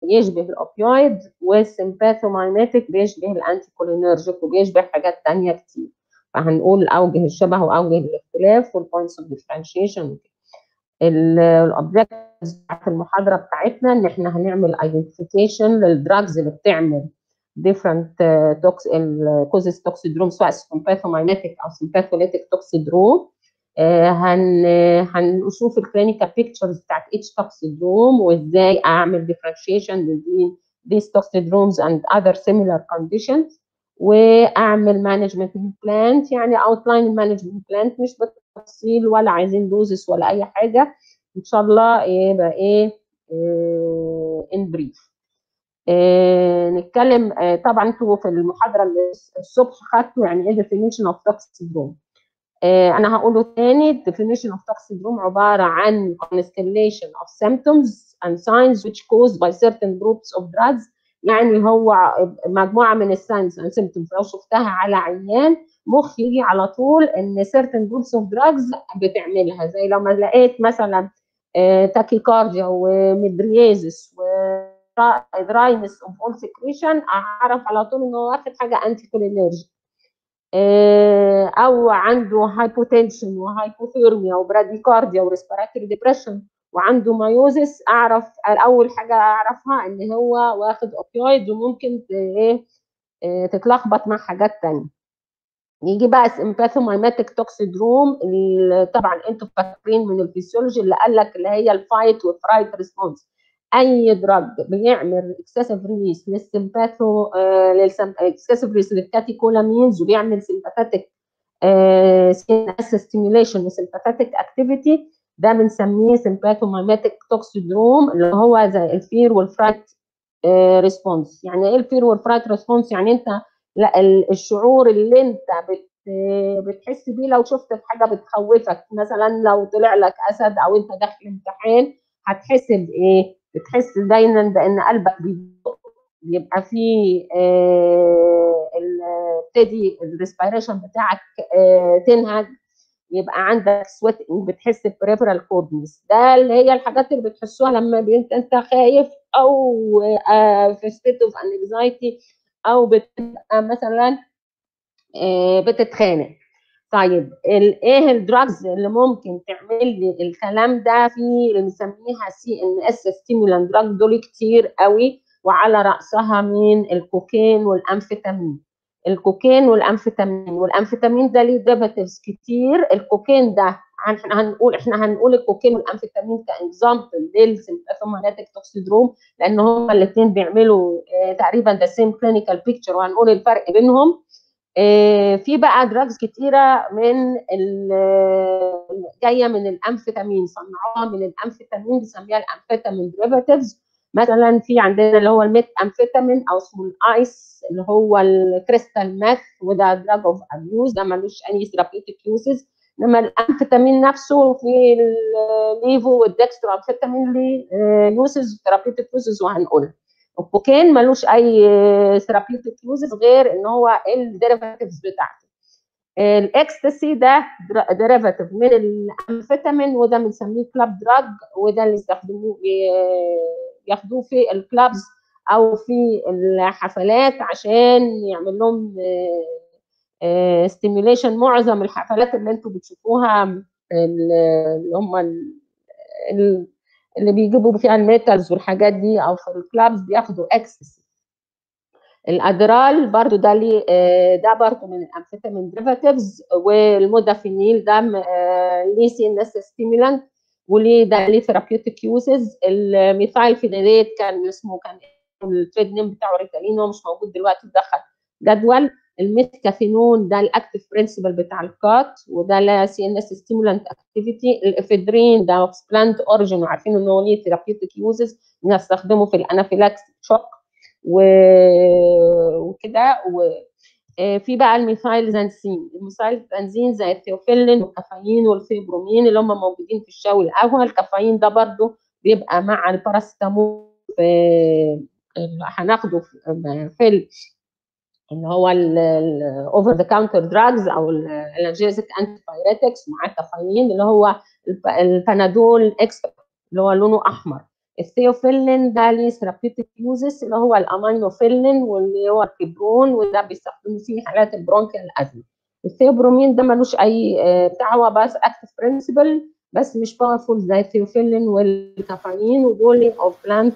يشبه الاوبيويد والسمباثومايماتيك بيشبه الانتي كولينرجيك وبيشبه حاجات تانية كتير فهنقول اوجه الشبه واوجه الاختلاف والبوينتس اوف ديفرنشيشن وكده الاوبجكتيفز بتاعت المحاضره بتاعتنا ان احنا هنعمل ايدنتيفيكيشن للدراجز اللي بتعمل different توكس الكوزيس توكسيدروم سواء سمباثومايماتيك او سمباثوليتيك توكسيدروم هن هنشوف الكلينيكال بيكتشرز بتاعت each توكسيدروم وازاي اعمل differentiation between these toxidromes and other similar conditions واعمل مانجمنت بلانت يعني اوتلاين المانجمنت بلانت مش بالتفصيل ولا عايزين دوزس ولا اي حاجه ان شاء الله يبقى ايه ان بريف إيه نتكلم إيه طبعا انتوا في المحاضره اللي الصبح خدتوا يعني ايه definition of toxidrome إيه انا هقوله تاني definition of toxidrome عباره عن constellation of symptoms and signs which caused by certain groups of drugs يعني هو مجموعه من الساينز اند سيمبتومز لو شفتها على عيان مخ يجي على طول ان certain groups of drugs بتعملها زي لو ما لقيت مثلا تاكيكارديا ومدريازس و دراينس اوف اول سكريشن اعرف على طول انه واخد حاجه انتي كولينرجي او عنده هايبوتنشن وهايبوثيرميا وبراديكارديا وريسبيراتوري ديبريشن وعنده مايوزس اعرف اول حاجه اعرفها ان هو واخد اوبيويد وممكن ايه تتلخبط مع حاجات تانية يجي بقى سمباثومايماتيك توكسيدروم طبعا انتوا فاكرين من الفسيولوجي اللي قال لك اللي هي الفايت وفرايت ريسبونس اي دراج بيعمل اكسسيف ريليس للسمباثو اكسسيف ريليس للكاتيكولامينز وبيعمل سمباثيك سينس ستيميوليشن وسمباثيك اكتيفيتي ده بنسميه سمباثومايماتيك توكسيدروم اللي هو زي الفير والفرايت ريسبونس يعني ايه الفير والفرايت ريسبونس يعني انت لا الشعور اللي انت بت بتحس بيه لو شفت في حاجه بتخوفك مثلا لو طلع لك اسد او انت داخل امتحان هتحس بايه؟ بتحس دايما بان قلبك بيدق يبقى في ابتدي الريسبيريشن بتاعك آه تنهج يبقى عندك سويتنج بتحس بريفرال كوردنس ده اللي هي الحاجات اللي بتحسوها لما انت انت خايف او آه في ستيت اوف انكزايتي او بتبقى مثلا آه بتتخانق طيب ايه الدراجز اللي ممكن تعمل لي الكلام ده في اللي بنسميها سي ان اس ستيمولان دراج دول كتير قوي وعلى راسها مين الكوكين والامفيتامين الكوكين والامفيتامين والامفيتامين ده ليه ديريفاتيفز كتير الكوكين ده احنا هنقول احنا هنقول الكوكين والامفيتامين كاكزامبل للسمباثوماتيك توكسيدروم لان هما الاثنين بيعملوا اه تقريبا ذا سيم كلينيكال بيكتشر وهنقول الفرق بينهم اه في بقى دراجز كتيره من جايه من الامفيتامين صنعوها من الامفيتامين بنسميها الامفيتامين ديريفاتيفز مثلا في عندنا اللي هو الميت امفيتامين او اسمه الايس اللي هو الكريستال ماث وده دراج اوف ابيوز ده ملوش اي ثيرابيوتيك يوزز انما الامفيتامين نفسه في الليفو والدكسترو امفيتامين ليه يوزز ثيرابيوتيك يوزز وهنقولها الكوكين ملوش اي ثيرابيوتيك يوزز غير ان هو الديريفاتيفز بتاعته الاكستسي ده ديريفاتيف من الامفيتامين وده بنسميه كلاب دراج وده اللي يستخدموه ياخدوه في الكلابز او في الحفلات عشان يعمل لهم ستيميوليشن معظم الحفلات اللي انتم بتشوفوها اللي هم اللي بيجيبوا فيها الميتالز والحاجات دي او في الكلابز بياخدوا اكسس الادرال برضو ده ليه ده برضو من الامفيتامين ديريفاتيفز والمودافينيل ده ليه سي ان اس ستيمولانت وليه ده ليه ثيرابيوتيك يوزز الميثايل فينيليت كان اسمه كان التريد نيم بتاعه ريتالين هو مش موجود دلوقتي دخل جدول الميثكافينون ده الاكتف برنسبل بتاع الكات وده لا سي ان اس ستيمولانت اكتيفيتي الافيدرين ده بلانت اوريجين وعارفين ان هو ليه ثيرابيوتيك يوزز بنستخدمه في الانافيلاكس شوك و... وكده و... في بقى الميثايل زانسين الميثايل زانسين زي الثيوفيلين والكافيين والفيبرومين اللي هم موجودين في الشاي والقهوه الكافيين ده برضو بيبقى مع الباراستامول في هناخده في اللي هو الاوفر ذا كاونتر دراجز او الانالجيزك انتي بايريتكس مع الكافيين اللي هو البنادول اكسترا اللي هو لونه احمر الثيوفيلين ده ليه ثيرابيوتيك يوزز اللي هو الامينوفيلين واللي هو الكبرون وده بيستخدموا فيه حالات البرونكيال ازمه الثيوبرومين ده ملوش اي بتاع هو بس اكتف برنسبل بس مش باورفول زي الثيوفيلين والكافيين ودول اوف بلانت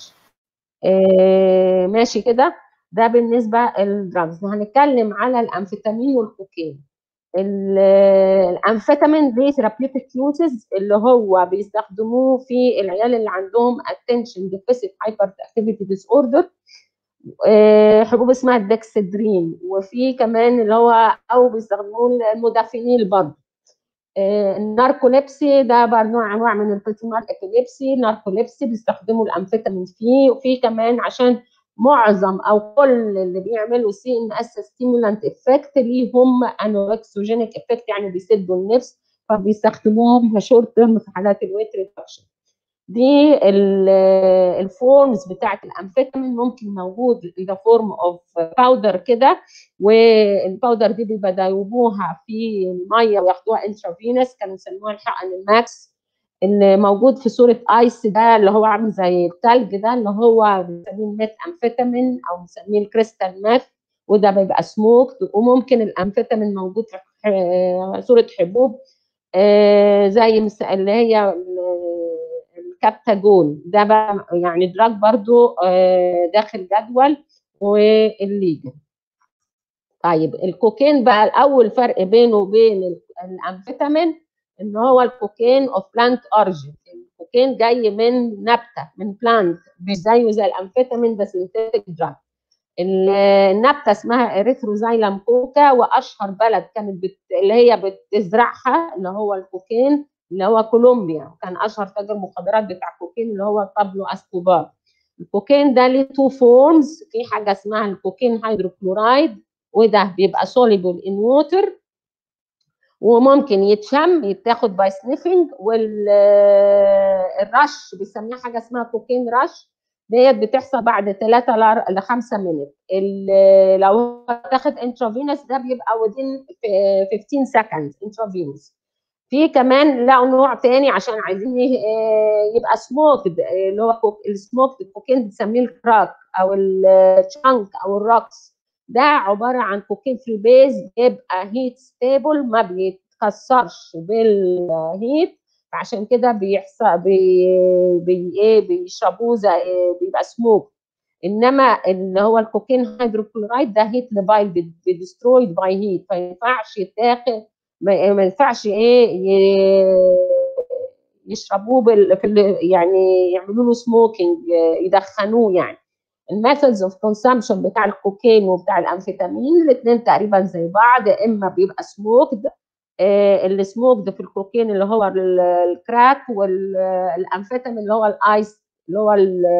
ماشي كده ده بالنسبه للدراجز هنتكلم على الامفيتامين والكوكين الامفيتامين ليه ثيرابيوتيك يوزز اللي هو بيستخدموه في العيال اللي عندهم اتنشن ديفيسيت هايبر اكتيفيتي ديس اوردر حبوب اسمها الدكسدرين وفي كمان اللي هو او بيستخدموه المدافنين برضه الناركوليبسي ده بقى نوع انواع من البلتيمار ابيليبسي ناركوليبسي بيستخدموا الامفيتامين فيه وفي كمان عشان معظم او كل اللي بيعملوا سي ان اس ستيمولانت افكت ليهم انوركسوجينيك افكت يعني بيسدوا النفس فبيستخدموهم كشورت تيرم في حالات الويت ريدكشن دي الفورمز بتاعت الامفيتامين ممكن موجود ذا فورم اوف باودر كده والباودر دي بيبقى دايبوها في الميه وياخدوها انترافينس كانوا يسموها الحقن الماكس اللي موجود في صوره ايس ده اللي هو عامل زي الثلج ده اللي هو بنسميه الميت امفيتامين او بنسميه الكريستال ماث وده بيبقى سموكت وممكن الامفيتامين موجود في صوره حبوب زي اللي هي الكابتاجون ده بقى يعني دراج برضو داخل جدول والليجن طيب الكوكين بقى الاول فرق بينه وبين الامفيتامين ان هو الكوكين اوف بلانت اوريجين الكوكين جاي من نبته من بلانت مش زيه زي الامفيتامين ده سينثيتك دراج النبته اسمها اريثروزايلم كوكا واشهر بلد كانت بت... اللي هي بتزرعها اللي هو الكوكين اللي هو كولومبيا وكان اشهر تاجر مخدرات بتاع الكوكين اللي هو بابلو اسكوبار الكوكين ده ليه تو فورمز في حاجه اسمها الكوكين هيدروكلورايد وده بيبقى سوليبل ان ووتر وممكن يتشم يتاخد باي سنيفنج والرش بيسميها حاجه اسمها كوكين رش ديت بتحصل بعد 3 ل 5 مينت لو تاخد انترافينوس ده بيبقى ودين 15 سكند انترافينوس في كمان لقوا نوع تاني عشان عايزين يبقى سموكد اللي هو السموكد الكوكين بنسميه الكراك او الشانك او الروكس ده عباره عن كوكين في البيز بيبقى هيت ستيبل ما بيتكسرش بالهيت عشان كده بيحصل بي بي ايه بيشربوه زي بيبقى سموك انما اللي هو الكوكين هيدروكلورايد ده هيت لبايل بيدسترويد باي هيت ما ينفعش يتاخد ما ينفعش ايه يشربوه بال في يعني يعملوا له سموكينج يدخنوه يعني الميثودز اوف كونسامشن بتاع الكوكين وبتاع الامفيتامين الاثنين تقريبا زي بعض اما بيبقى سموكد آه السموكد في الكوكين اللي هو الكراك والامفيتامين اللي هو الايس اللي هو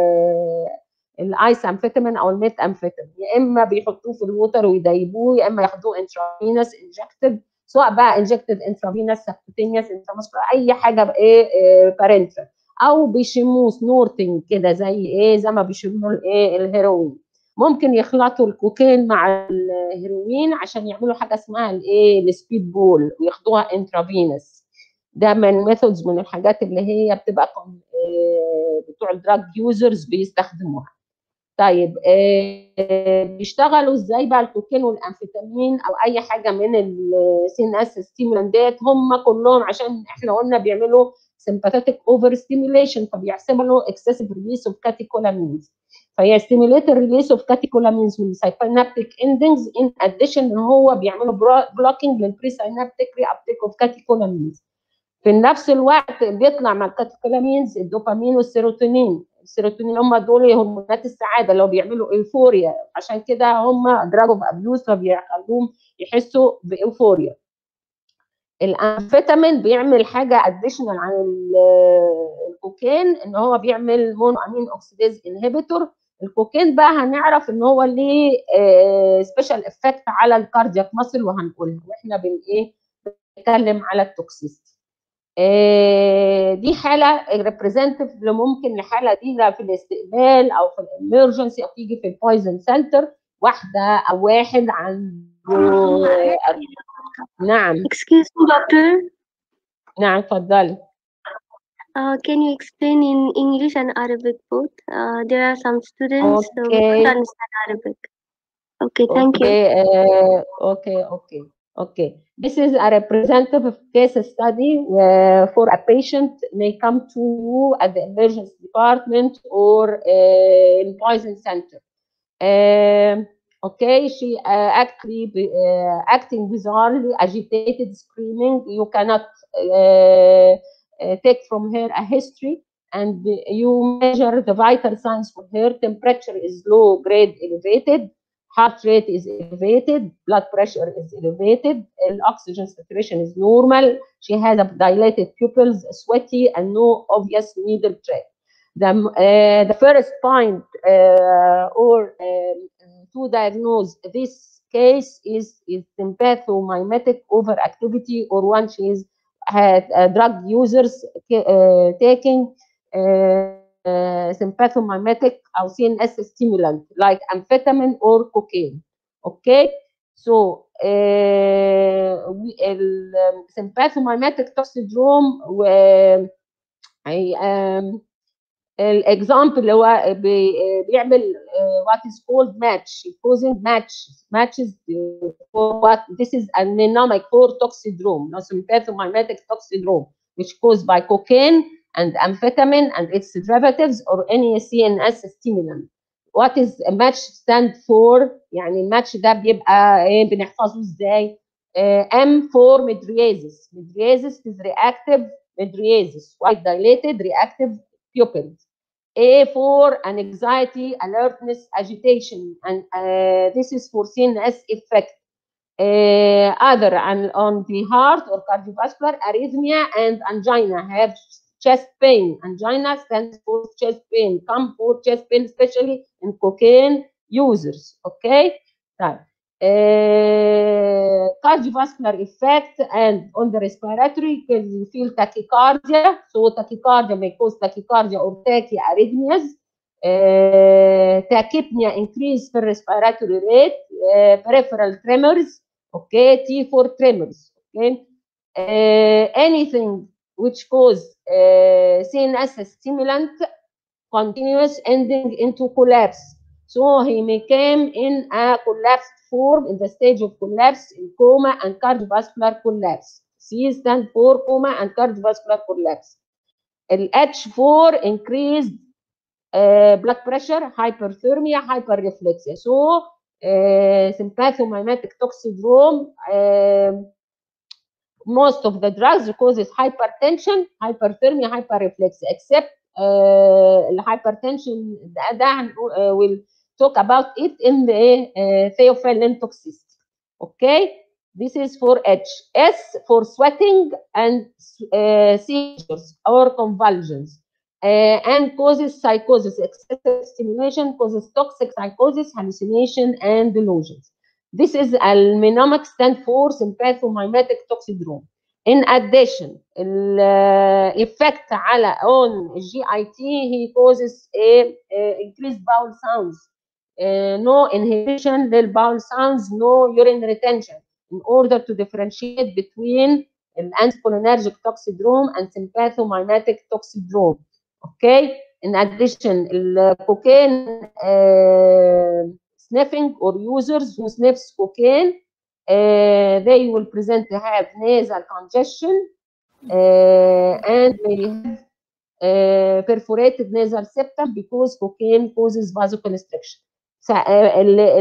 الايس امفيتامين او الميت امفيتامين يا اما بيحطوه في الووتر ويديبوه يا اما ياخدوه انترافينوس انجكتد سواء بقى انجكتد انترافينوس سبكوتينيوس انترامسكولار اي حاجه بايه بارنتال او بيشموه سنورتنج كده زي ايه زي ما بيشموا الايه الهيروين ممكن يخلطوا الكوكين مع الهيروين عشان يعملوا حاجه اسمها الايه السبيد بول وياخدوها انترافينوس ده من ميثودز من الحاجات اللي هي بتبقى بتوع الدراج يوزرز بيستخدموها طيب آه بيشتغلوا ازاي بقى الكوكين والامفيتامين او اي حاجه من السي ان اس ستيمولان ديت هم كلهم عشان احنا قلنا بيعملوا sympathetic over stimulation فبيعملوا excessive release of catecholamines فيستيميليت الريليس اوف كاتيكولامينز من synaptic endings in addition ان هو بيعملوا blocking للبري synaptic reuptake of catecholamines في نفس الوقت بيطلع مع الكاتيكولامينز الدوبامين والسيروتونين السيروتونين هم دول هرمونات السعاده اللي هو بيعملوا ايفوريا عشان كده هم دراج اوف ابيوز فبيخلوهم يحسوا بايفوريا الامفيتامين بيعمل حاجه اديشنال عن الكوكين ان هو بيعمل مونو امين اوكسيديز انهبيتور الكوكين بقى هنعرف ان هو ليه سبيشال افكت على الكاردياك ماسل وهنقولها واحنا بن ايه بنتكلم على التوكسيستي دي حاله ريبريزنتيف اللي ممكن الحاله دي لا في الاستقبال او في الامرجنسي او تيجي في البويزن سنتر واحده او واحد عنده نعم Excuse me, doctor. نعم اتفضلي Uh, can you explain in English and Arabic both? Uh, there are some students who Okay. don't understand Arabic. Okay, thank you. Okay, uh, okay, okay, okay. This is a representative case study uh, for a patient may come to you at the emergency department or uh, in poison center. Um, okay, she uh, actually be- uh, acting bizarrely, agitated, screaming. You cannot uh, uh, take from her a history and you measure the vital signs for her. Temperature is low grade elevated heart rate is elevated, blood pressure is elevated, and oxygen saturation is normal. She has a dilated pupils, sweaty, and no obvious needle track. The, uh, the first point uh, or um, to diagnose this case is, is sympathomimetic overactivity or one she is had uh, drug users uh, taking uh, uh, sympathomimetic or CNS stimulant like amphetamine or cocaine. Okay, so uh, we, ال um, sympathomimetic toxidrome و I, um, الاكزامبل اللي هو بي, بيعمل uh, what is called match causing match matches for what this is a mnemonic for toxidrome no sympathomimetic toxidrome which caused by cocaine and amphetamine and its derivatives or any CNS stimulant. What is a match stand for؟ يعني الماتش ده بيبقى ايه بنحفظه ازاي؟ Uh, M for midriasis. Midriasis is reactive midriasis, white dilated reactive pupils. A for an anxiety, alertness, agitation, and uh, this is for CNS effect. Uh, other and on the heart or cardiovascular arrhythmia and angina have chest pain. Angina stands for chest pain. Come for chest pain, especially in cocaine users. Okay. طيب. Uh, cardiovascular effect and on the respiratory, you feel tachycardia. So tachycardia may cause tachycardia or tachyarrhythmias. Uh, tachypnea increase for respiratory rate. Uh, peripheral tremors. Okay. T for tremors. Okay. Uh, anything which cause uh, CNS stimulant continuous ending into collapse. So he became in a collapsed form in the stage of collapse in coma and cardiovascular collapse. C stand for coma and cardiovascular collapse. The H4 increased uh, blood pressure, hyperthermia, hyperreflexia. So uh, sympathomimetic toxidrome um, most of the drugs causes hypertension, hyperthermia, hyperreflexia, except uh, hypertension ده uh, will talk about it in the uh, theophylline toxicity. Okay, this is for H. S for sweating and uh, seizures or convulsions. Uh, and causes psychosis, excessive stimulation causes toxic psychosis, hallucination, and delusions. This is a mnemonic stand for sympathomimetic toxidrome. In addition, the effect على on GIT he causes a, a increased bowel sounds, uh, no inhibition lil bowel sounds, no urine retention. In order to differentiate between an anticholinergic toxidrome and sympathomimetic toxidrome. Okay. In addition, the cocaine uh, sniffing or users who sniffs cocaine uh, they will present to have nasal congestion uh, and may have uh, perforated nasal septum because cocaine causes vasoconstriction. اللي,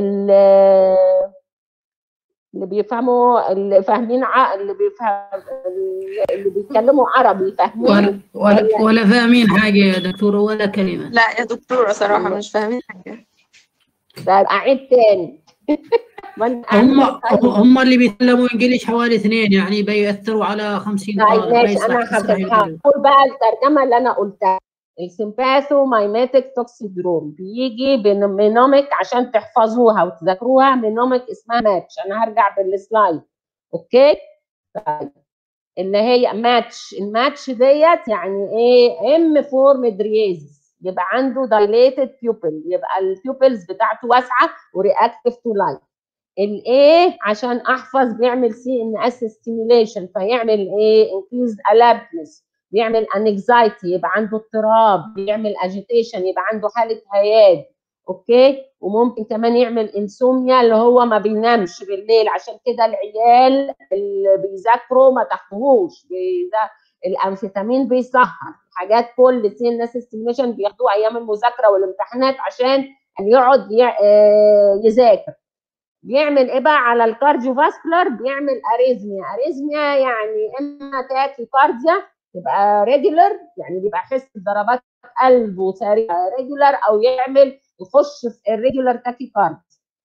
اللي بيفهموا اللي فاهمين ع... اللي بيفهم اللي بيتكلموا عربي يفهمون ولا ولا, ولا فاهمين حاجة يا دكتورة ولا كلمة لا يا دكتورة صراحة مش فاهمين حاجة طيب أعيد تاني هم هم اللي بيتكلموا انجليش حوالي اثنين يعني بيأثروا على 50 طيب طالب ماشي انا هقول بقى الترجمه اللي انا قلتها السيمباثومايماتيك توكسيدروم بيجي بمينوميك عشان تحفظوها وتذاكروها مينوميك اسمها ماتش انا هرجع بالسلايد اوكي طيب اللي هي ماتش الماتش ديت يعني ايه ام فور مدريازيس يبقى عنده دايليتد بيوبل يبقى البيوبلز بتاعته واسعه ورياكتيف تو لايت الايه عشان احفظ بيعمل سي ان اس ستيميوليشن فيعمل ايه انكريز الابنس بيعمل انكزايتي يبقى عنده اضطراب بيعمل اجيتيشن يبقى عنده حاله هياج اوكي وممكن كمان يعمل انسوميا اللي هو ما بينامش بالليل عشان كده العيال اللي بيذاكروا ما تاخدوهوش بيذا- الامفيتامين بيسهر حاجات كل سي الناس ستيميشن بياخدوها ايام المذاكره والامتحانات عشان يقعد ي- آه، يذاكر بيعمل ايه بقى على الكارديو فاسكولار بيعمل اريزميا اريزميا يعني اما تاكي كارديا تبقى ريجولر يعني بيبقى يحس بضربات قلبه سريعه ريجولر او يعمل يخش في الريجولر تاكي كارد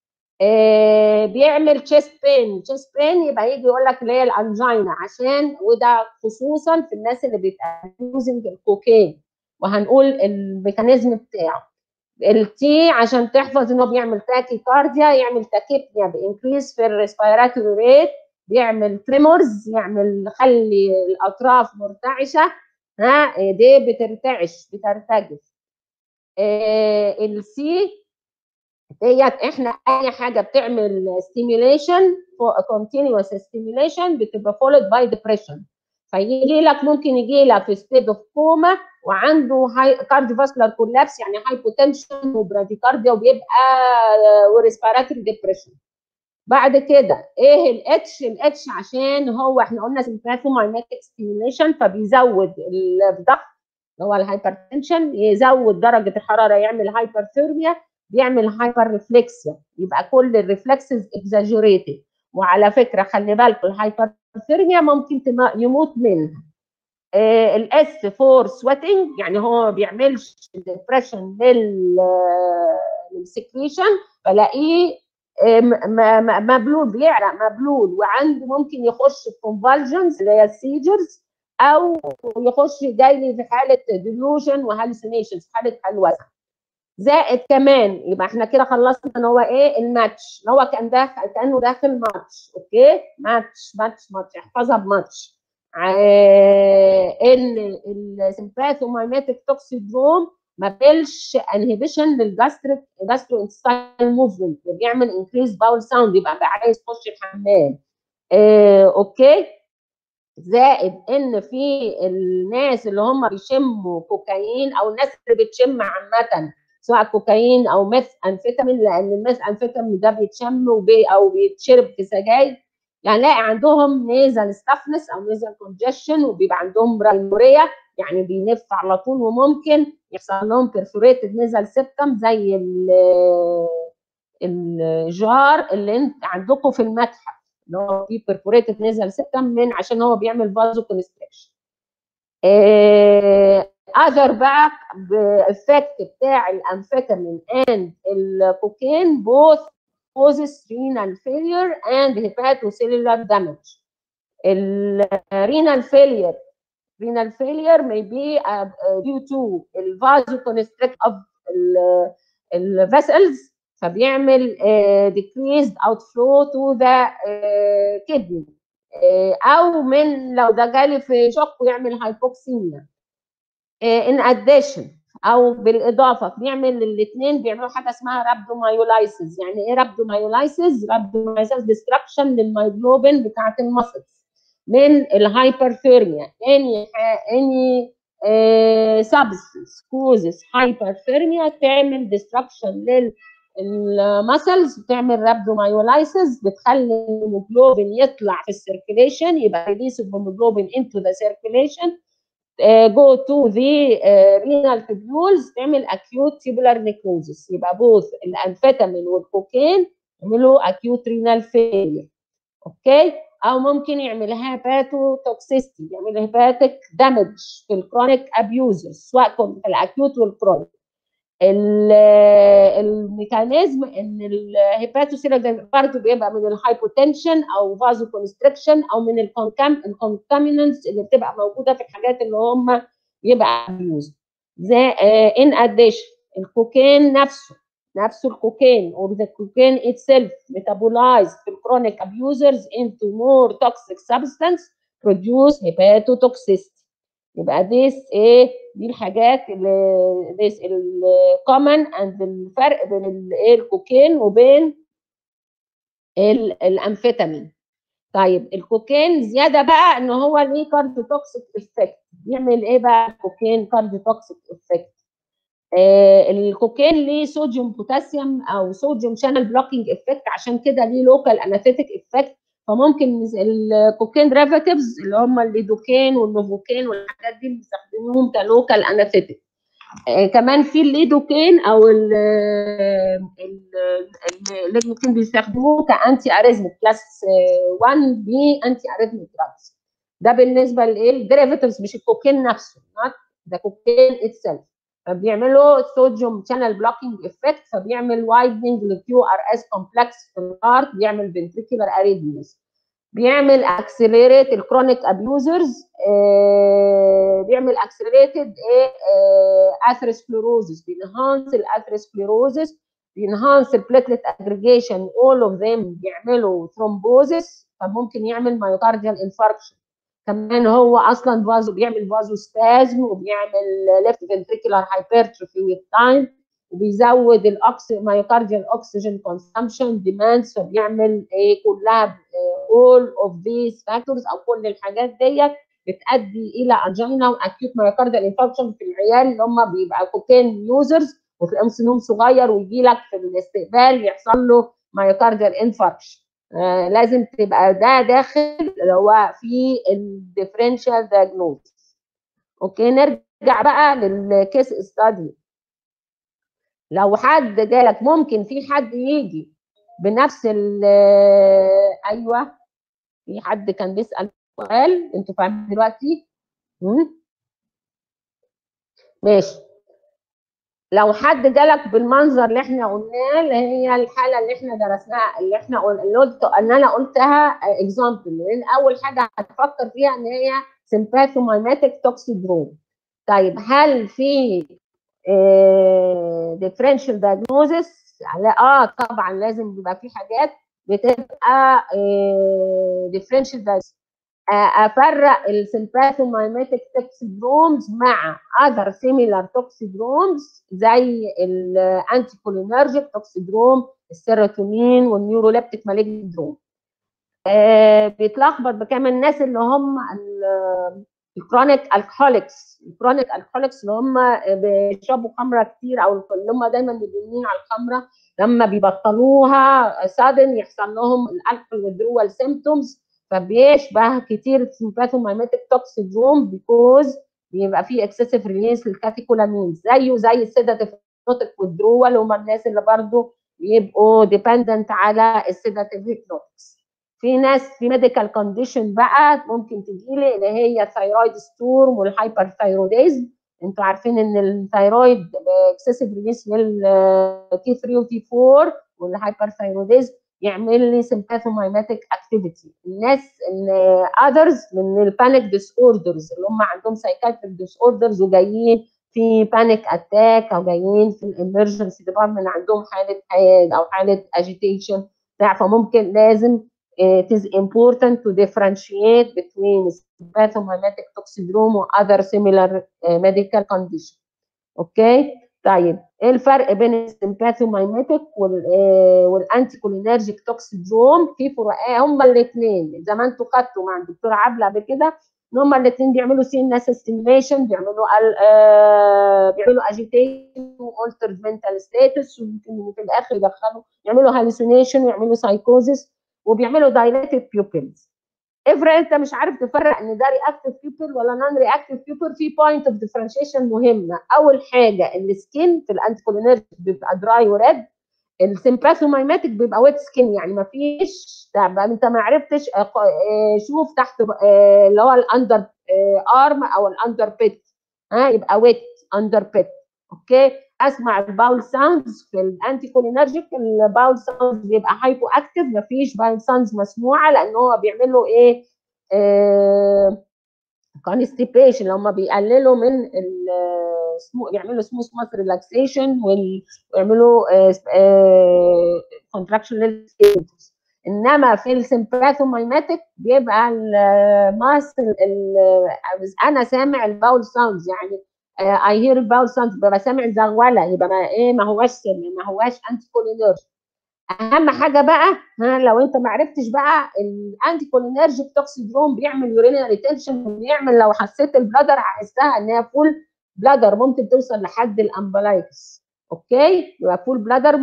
آه بيعمل تشيست بين تشيست بين يبقى يجي يقول لك اللي هي الانجينا عشان وده خصوصا في الناس اللي بيتيوزنج الكوكين وهنقول الميكانيزم بتاعه التي عشان تحفظ ان هو بيعمل تاكي كارديا يعمل تاكيبنيا بانكريس في الريسبيراتوري ريت بيعمل تريمورز يعمل يخلي الاطراف مرتعشه ها ايديه بترتعش بترتجف آه السي ديت احنا اي حاجه بتعمل ستيميوليشن كونتينوس ستيميوليشن بتبقى فولد باي ديبريشن فيجي لك ممكن يجي لك في ستيت اوف كوما وعنده هاي كارديوفاسكولار كولابس يعني هايبوتنشن وبراديكارديا وبيبقى وريسبيراتوري ديبريشن بعد كده ايه الاتش الاتش عشان هو احنا قلنا سمباثومايماتيك ستيميوليشن فبيزود الضغط اللي هو الهايبرتنشن يزود درجه الحراره يعمل هايبرثيرميا بيعمل هايبر ريفلكسيا يبقى كل الريفلكسز اكزاجوريتد وعلى فكره خلي بالكم الهايبرثيرميا ممكن يموت منها آه الاس فور سويتنج يعني هو ما بيعملش ديبريشن للسكريشن فلاقيه مبلول بيعرق مبلول وعنده ممكن يخش في كونفالجنز اللي هي السيجرز او يخش جاي لي في حاله ديلوجن وهالوسينيشنز حاله هلوسه زائد كمان يبقى احنا كده خلصنا ان هو ايه الماتش ان هو كان داخل كانه داخل ماتش اوكي ماتش ماتش ماتش احفظها بماتش ان السمباثومايماتيك توكسيدروم ما بيلش انهبيشن للجاستريك جاسترو انتستاين موفمنت بيعمل انكريز باول ساوند يبقى عايز يخش الحمام اه اوكي زائد ان في الناس اللي هم بيشموا كوكايين او الناس اللي بتشم عامه سواء كوكايين او ميث انفيتامين لان الميث انفيتامين ده بيتشم وبي او بيتشرب في سجاير يعني لاقي عندهم نيزل ستافنس او نيزل كونجشن وبيبقى عندهم رايموريا يعني بينف على طول وممكن يحصل لهم بيرفوريتد نيزل سيبتم زي الجار اللي انت عندكم في المتحف اللي هو فيه بيرفوريتد نيزل سيبتم من عشان هو بيعمل فازو كونستريكشن اذر بقى بافكت بتاع الامفيتامين اند الكوكين both causes renal failure and hepatocellular damage. renal failure renal failure may be uh, due to vasoconstrict of the vessels فبيعمل uh, decreased outflow to the uh, kidney uh, او من لو ده جالي في شق ويعمل هايبوكسيميا in addition او بالاضافه بنعمل الاثنين بيعملوا حاجه اسمها رابدومايولايسيس يعني ايه رابدومايولايسيس رابدومايولايسيس ديستراكشن للمايجلوبين بتاعه المسلز من الهايبرثيرميا اني اني سبستنس كوزز هايبرثيرميا تعمل ديستراكشن للمسلز بتعمل رابدومايولايسيس بتخلي الهيموجلوبين يطلع في السيركيليشن يبقى ريليس الهيموجلوبين انتو ذا سيركيليشن جو تو ذا رينال tubules تعمل acute tubular necrosis يبقى بوث الانفيتامين والكوكين يعملوا acute renal failure اوكي او ممكن يعمل هيباتو توكسيستي يعمل هيباتيك دامج في الكرونيك ابيوزرز سواء في الاكيوت والكرونيك الميكانيزم ان الهيباتوسيلر برضه بيبقى من الهايبوتنشن او فازو كونستريكشن او من الكونتامينانتس اللي بتبقى موجوده في الحاجات اللي هم يبقى ابيوز زي ان اديشن الكوكين نفسه نفسه الكوكين or the cocaine itself metabolized في الكرونيك abusers into more toxic substance produce hepatotoxicity يبقى this ايه دي الحاجات اللي this الكومن اند الفرق بين الايه الكوكين وبين الامفيتامين طيب الكوكين زياده بقى ان هو ليه كارديوتوكسيك افكت بيعمل ايه بقى الكوكين كارديوتوكسيك افكت آه الكوكين ليه صوديوم بوتاسيوم او صوديوم شانل بلوكينج افكت عشان كده ليه لوكال اناثيتيك افكت فممكن الكوكين ديريفاتيفز اللي هم الليدوكين والنوفوكين والحاجات دي بيستخدموهم كلوكال اناثيتيك آه كمان في الليدوكين او الليدوكين بيستخدموه كانتي اريزميك كلاس 1 بي انتي اريزميك دراجز ده بالنسبه لايه الديريفاتيفز مش الكوكين نفسه ده كوكين اتسلف فبيعملوا صوديوم شانل بلوكينج افكت فبيعمل وايدنج للكيو ار اس كومبلكس في الهارت بيعمل فنتريكولار اريدميز بيعمل اكسلريت الكرونيك ابيوزرز آه بيعمل اكسلريتد ايه اثيروسكليروزس بينهانس الاثيروسكليروزس بينهانس البليتلت اجريجيشن اول اوف ذيم بيعملوا ثرومبوزس فممكن يعمل مايوكارديال انفاركشن كمان هو اصلا فازو بيعمل فازو سبازم وبيعمل ليفت فنتريكولار هايبرتروفي ويز تايم وبيزود الاكس مايوكارديال اوكسجين كونسامشن ديماندز فبيعمل ايه كلها اول اوف ذيس فاكتورز او كل الحاجات ديت بتؤدي الى انجينا واكيوت مايوكارديال انفكشن في العيال اللي هم بيبقى كوكين يوزرز وتلاقيهم سنهم صغير ويجي لك في الاستقبال يحصل له مايوكارديال انفاركشن آه لازم تبقى ده داخل اللي هو في الديفرنشال دايجنوز اوكي نرجع بقى للكيس ستادي لو حد جالك ممكن في حد يجي بنفس ال ايوه في حد كان بيسال سؤال انتوا فاهمين دلوقتي ماشي لو حد جالك بالمنظر اللي احنا قلناه اللي هي الحاله اللي احنا درسناها اللي احنا قلنا اللي قلت ان انا قلتها اكزامبل لان اول حاجه هتفكر فيها ان هي سمباثومايماتيك توكسيدروم طيب هل في ديفرنشال دايجنوزس اه طبعا لازم يبقى في حاجات بتبقى ديفرنشال دايجنوزس افرق السمباثومايماتيك توكسيدرومز مع اذر سيميلار توكسيدرومز زي الانتي كولينرجيك توكسيدروم السيروتونين والنيوروليبتيك مالجندروم آه بيتلخبط بكام الناس اللي هم الكرونيك الكهوليكس الكرونيك الكهوليكس اللي هم بيشربوا خمره كتير او اللي هم دايما مدمنين على الخمره لما بيبطلوها سادن يحصل لهم الالكول withdrawal symptoms فبيشبه كتير سمباثومايماتيك توكسيدروم بيكوز بيبقى فيه اكسسيف ريليس للكاتيكولامينز زيه زي السيداتيف هيبنوتيك withdrawal هم الناس اللي برضه بيبقوا ديبندنت على السيداتيف هيبنوتكس في ناس في ميديكال كونديشن بقى ممكن تجي لي اللي هي ثايرويد ستورم والهايبر ثايروديزم انتوا عارفين ان الثايرويد اكسسيف ريليس لل تي 3 وتي 4 والهايبر ثايروديزم يعمل لي سمباثومايماتيك اكتيفيتي الناس اذرز من البانيك ديس اوردرز اللي هم عندهم سايكاتريك ديس اوردرز وجايين في بانيك اتاك او جايين في الامرجنسي ديبارتمنت عندهم حاله حياه او حاله اجيتيشن فممكن لازم it is important to differentiate between sympathomimetic toxidrome و other similar uh, medical condition. اوكي okay. طيب ايه الفرق بين السمباثومايماتيك والانتي كولينرجيك توكسيدروم في فروقات هما الاثنين زي ما انتوا خدتوا مع الدكتوره عبله قبل كده ان هما الاثنين بيعملوا سين ناس ستيميشن بيعملوا آه بيعملوا اجيتيشن والترد منتال ستاتس ويمكن في الاخر يدخلوا يعملوا هالوسينيشن ويعملوا سايكوزس وبيعملوا دايليتد بيوبلز افرض انت مش عارف تفرق ان ده رياكتيف بيبل ولا نون رياكتيف بيبل في بوينت اوف ديفرنشيشن مهمه اول حاجه السكين في الانتي كولينرجيك بيبقى دراي وريد السمباثومايماتيك بيبقى ويت سكين يعني ما فيش انت ما عرفتش شوف تحت اللي هو الاندر ارم او الاندر بيت ها يبقى ويت اندر بيت اوكي اسمع الباول ساوندز في الانتي كولينرجيك الباول ساوندز بيبقى هايبو اكتف مفيش باول ساوندز مسموعه لان هو بيعملوا ايه كونستيبيشن آه هم بيقللوا من سمو بيعملوا سموث ماس ريلاكسيشن ويعملوا كونتراكشن للسكيلتس انما في السمباثومايماتيك بيبقى الماس انا سامع الباول ساوندز يعني اي هير باول ساوند ببقى سامع زغوله يبقى ما ايه ما هواش سم ما هواش انتي كولينرجي اهم حاجه بقى ها لو انت ما عرفتش بقى الانتي كولينرجيك توكسيدروم بيعمل يورينال ريتنشن بيعمل لو حسيت البلادر هحسها ان هي فول بلادر ممكن توصل لحد الامبلايكس اوكي يبقى فول بلادر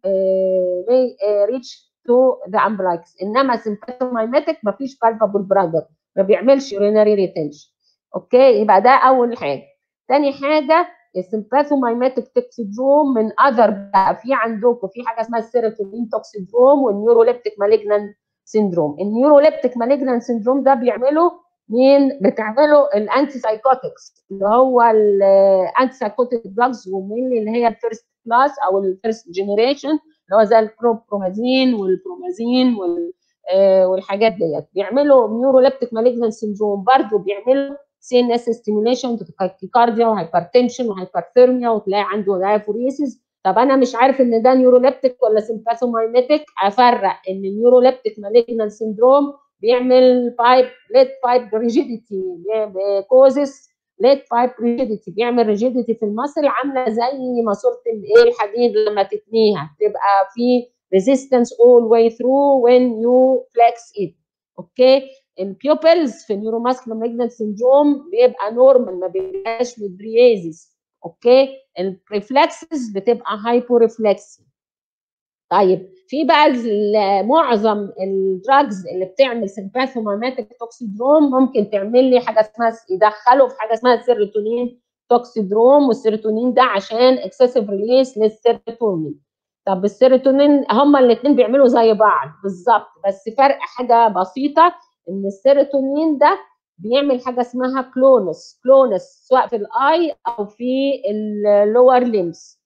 ريتش تو ذا امبلايكس انما سيمباتومايماتيك ما فيش بالبابل بلادر ما بيعملش يوريناري ريتنشن اوكي يبقى ده اول حاجه تاني حاجه السيمباثومايماتيك توكسيدروم من اذر بقى في عندكم في حاجه اسمها السيروتونين توكسيدروم والنيوروليبتيك مالجنان سيندروم النيوروليبتيك مالجنان سيندروم ده بيعمله مين بتعمله الانتي سايكوتكس اللي هو الانتي سايكوتيك دراجز ومين اللي هي الفيرست كلاس او الفيرست جنريشن اللي هو زي الكروبرومازين والبرومازين وال آه والحاجات ديت بيعملوا نيوروليبتيك مالجنان سيندروم برضه بيعملوا سي ان اس ستيميوليشن تاكيكارديا وهايبرتنشن وهايبرثيرميا وتلاقي عنده دايفوريسيس طب انا مش عارف ان ده نيوروليبتيك ولا سيمباثومايميتيك افرق ان النيوروليبتيك مالجنان سيندروم بيعمل بايب ليت بايب ريجيديتي كوزس ليت بايب ريجيديتي بيعمل ريجيديتي في المصل عامله زي ماسوره الايه الحديد لما تتنيها تبقى في resistance all way through when you flex it اوكي البيوبلز في النيوروماسكولار ماجنال سيندروم بيبقى نورمال ما بيبقاش مدريازيس اوكي الريفلكسز بتبقى هايبو ريفلكس طيب في بقى معظم الدراجز اللي بتعمل سيمباثوميماتيك توكسيدروم ممكن تعمل لي حاجه اسمها يدخلوا في حاجه اسمها السيروتونين توكسيدروم والسيروتونين ده عشان اكسسيف ريليس للسيروتونين طب السيروتونين هما الاثنين بيعملوا زي بعض بالظبط بس فرق حاجه بسيطه ان السيروتونين ده بيعمل حاجه اسمها كلونس كلونس سواء في الاي او في اللور ليمز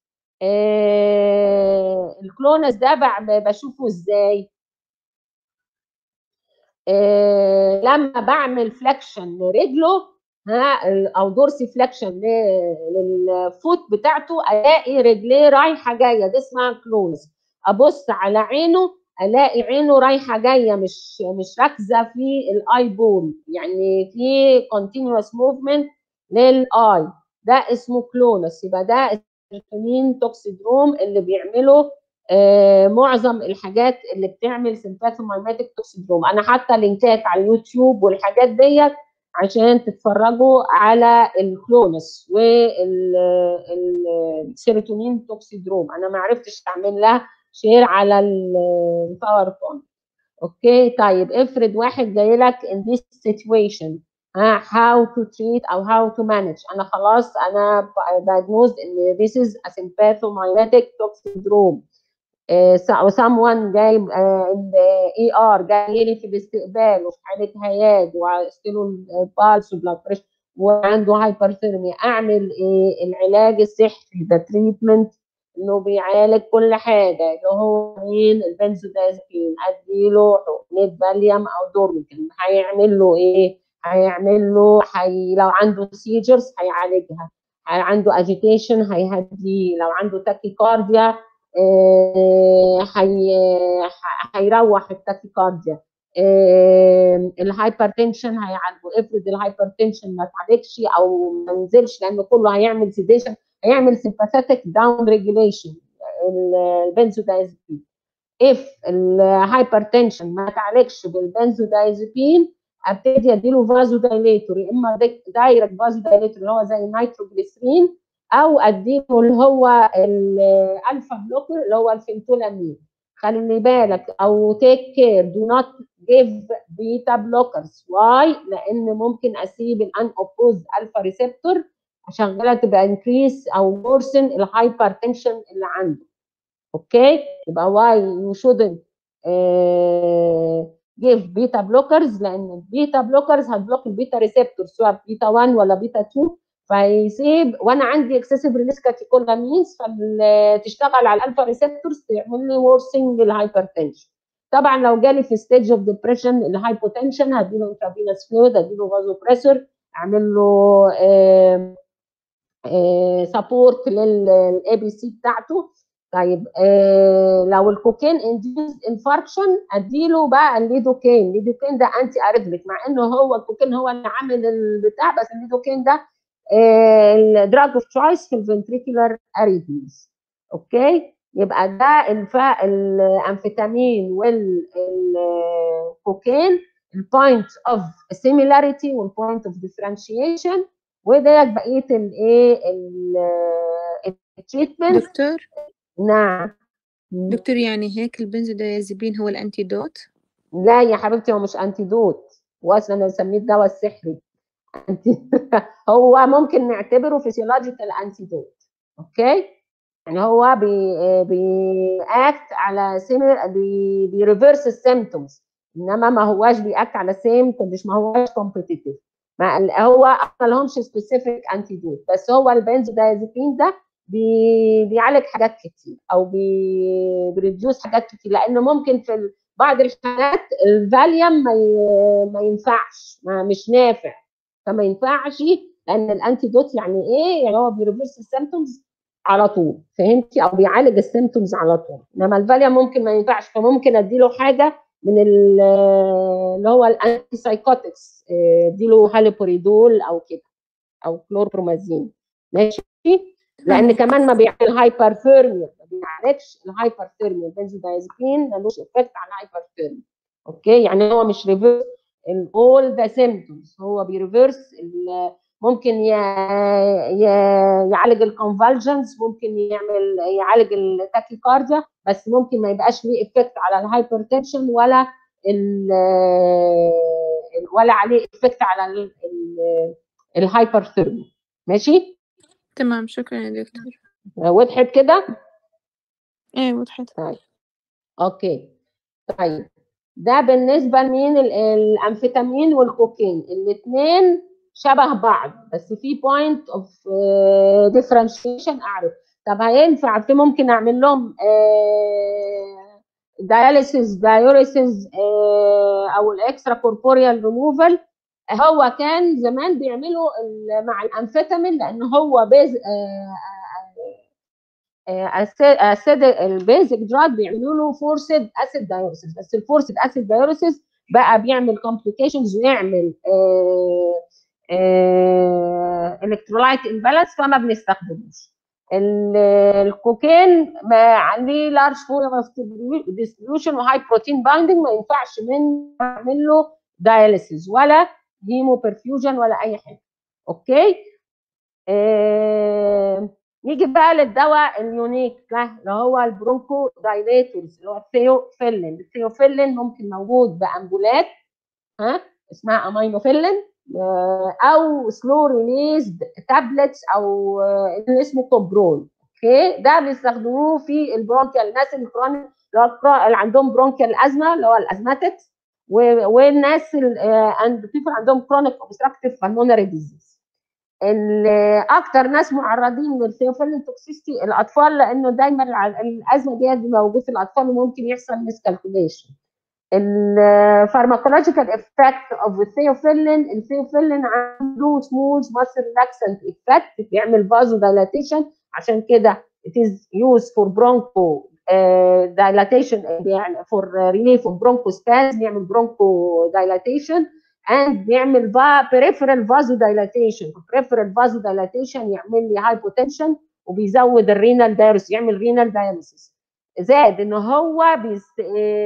آه الكلونس ده بشوفه ازاي آه لما بعمل فلكشن لرجله ها او دورسي فلكشن للفوت بتاعته الاقي رجليه رايحه جايه دي اسمها كلونس ابص على عينه الاقي عينه رايحه جايه مش مش راكزه في الاي بول يعني في كونتينوس موفمنت للاي ده اسمه كلونس يبقى ده السيروتونين توكسيدروم اللي بيعمله آه معظم الحاجات اللي بتعمل سيمباثومايماتيك توكسيدروم انا حاطه لينكات على اليوتيوب والحاجات ديت عشان تتفرجوا على الكلونس والسيروتونين توكسيدروم انا ما عرفتش اعمل لها شير على الباوربوينت اوكي طيب افرض واحد جاي لك in this situation ها how to treat او how to manage انا خلاص انا diagnosed ان this is a sympathomimetic toxidrome او someone جاي اي ار جاي لي في الاستقبال وفي حاله هياج وستيله البالس وبلاد بريشر وعنده هايبرثيرميا اعمل ايه العلاج الصحي ده تريتمنت انه بيعالج كل حاجه اللي هو مين البنزودازبين اديله حقنه فاليوم او دورميكين هيعمل له ايه هيعمل له حي... لو عنده سيجرز هيعالجها عنده اجيتيشن هيهديه لو عنده تاكيكارديا هي هيروح التاكيكارديا الهايبرتنشن هيعالجه افرض الهايبرتنشن ما اتعالجش او ما نزلش لان كله هيعمل سيديشن هيعمل سيمباثيك داون ريجوليشن البنزودايزبين اف الهايبرتنشن ما اتعالجش بالبنزودايزبين ابتدي اديله فازو دايليتور يا اما دايركت فازو دايليتور اللي هو زي النيتروجليسرين او اديله اللي هو الالفا بلوكر اللي هو الفنتولامين خلي بالك او تيك كير دو نوت جيف بيتا بلوكرز واي لان ممكن اسيب الان اوبوز الفا ريسبتور شغاله تبقى انكريس او مورسن الهايبر تنشن اللي عنده اوكي يبقى واي يو شودنت جيف بيتا بلوكرز لان البيتا بلوكرز هتبلوك البيتا ريسبتور سواء بيتا 1 ولا بيتا 2 فيسيب وانا عندي اكسسيف ريليس كاتيكولامينز فتشتغل على الالفا ريسبتورز تعمل لي ورسنج الهايبرتنشن طبعا لو جالي في ستيج اوف ديبريشن الهايبوتنشن هديله انترافينوس فلويد هديله فازو بريسور اعمل له سبورت للاي بي سي بتاعته طيب آه لو الكوكين انديوز انفاركشن اديله بقى الليدوكين الليدوكين ده انتي اريثميك مع انه هو الكوكين هو اللي عامل البتاع بس الليدوكين ده الدراج اوف تشويس في الفنتريكولار اريثميز اوكي يبقى ده الف- الامفيتامين والكوكين البوينت اوف similarity والبوينت اوف differentiation وديت بقيه الايه التريتمنت دكتور نعم دكتور يعني هيك البنزودايازيبين هو الانتيدوت لا يا حبيبتي هو مش انتيدوت هو اصلا انا بسميه الدواء السحري أنتي- هو ممكن نعتبره فيسيولوجيكال انتيدوت اوكي يعني هو بي بيأكت على سيميلر بي بيريفرس السيمتومز انما ما هواش بيأكت على سيم مش ما هواش كومبيتيتيف ما هو ما لهمش سبيسيفيك انتيدوت بس هو البنزودايازيبين ده بي بيعالج حاجات كتير او بي بيريديوس حاجات كتير لانه ممكن في ال- بعض الحالات الفاليوم ما ي- ما ينفعش ما مش نافع فما ينفعش لان الانتيدوت يعني ايه؟ يعني هو بيريفرس السيمتومز على طول فهمتي او بيعالج السيمتومز على طول انما الفاليوم ممكن ما ينفعش فممكن اديله حاجه من ال- اللي هو الانتي سايكوتكس اديله هاليبوريدول او كده او كلوربرومازين ماشي لان كمان ما بيعمل هايبرثيرميا ما بيعالجش الهايبرثيرميا البنزودايزبين ملوش افكت على الهايبرثيرميا اوكي يعني هو مش ريفيرس اول ذا سيمبتومز هو بيريفيرس ال- ممكن ي... ي... يعالج الكونفالجنز ممكن يعمل يعالج التاكيكارديا بس ممكن ما يبقاش ليه افكت على الهايبرتنشن ولا ال... ولا عليه افكت على ال... ال... الهايبرثيرميا ماشي تمام شكرا يا دكتور وضحت كده ايه وضحت اوكي طيب ده بالنسبه لمين ال- الامفيتامين والكوكين الاثنين شبه بعض بس في بوينت اوف ديفرنشيشن اعرف طب هينفع في ممكن اعمل لهم داياليسيس دايوريسيس او الاكسترا كوربوريال ريموفال هو كان زمان بيعملوا ال- مع الامفيتامين لان هو بيز اسيد البيزك دراج بيعملوا له فورسد اسيد دايوريسيس بس الفورسد اسيد دايوريسيس بقى بيعمل كومبليكيشنز ويعمل الكترولايت امبالانس فما بنستخدموش ال- الكوكين ما عليه لارج فوليوم اوف ديستريبيوشن وهاي بروتين بايندنج ما ينفعش من نعمل له داياليسيس ولا هيمو برفيوجن ولا اي حاجه اوكي آه نيجي بقى للدواء اليونيك ده اللي هو البرونكو دايليتورز اللي هو الثيوفيلين الثيوفيلين ممكن موجود بامبولات ها اسمها امينوفيلين آه، او سلو ريليزد تابلتس او آه، اللي اسمه كوبرون اوكي ده بيستخدموه في البرونكيال الناس الكرونيك اللي هو الكرا- اللي عندهم برونكيال ازمه اللي هو الازماتكس و- والناس اند بيبل عندهم كرونيك اوبستراكتيف بالمونري ديزيز اكتر ناس معرضين للثيوفيلين توكسيستي الاطفال لانه دايما الع- الازمه دي موجود في الاطفال وممكن يحصل مسكالكوليشن الفارماكولوجيكال افكت اوف الثيوفيلين الثيوفيلين عنده سموث ماسل ريلاكسنت افكت بيعمل فازو دايلاتيشن عشان كده it is used for broncho uh, dilatation يعني for relief of bronchospasm يعمل broncho dilatation and بيعمل va- peripheral vasodilatation peripheral vasodilatation يعمل لي hypotension وبيزود الرينال دايروس يعمل رينال دايليسيس زائد ان هو بيست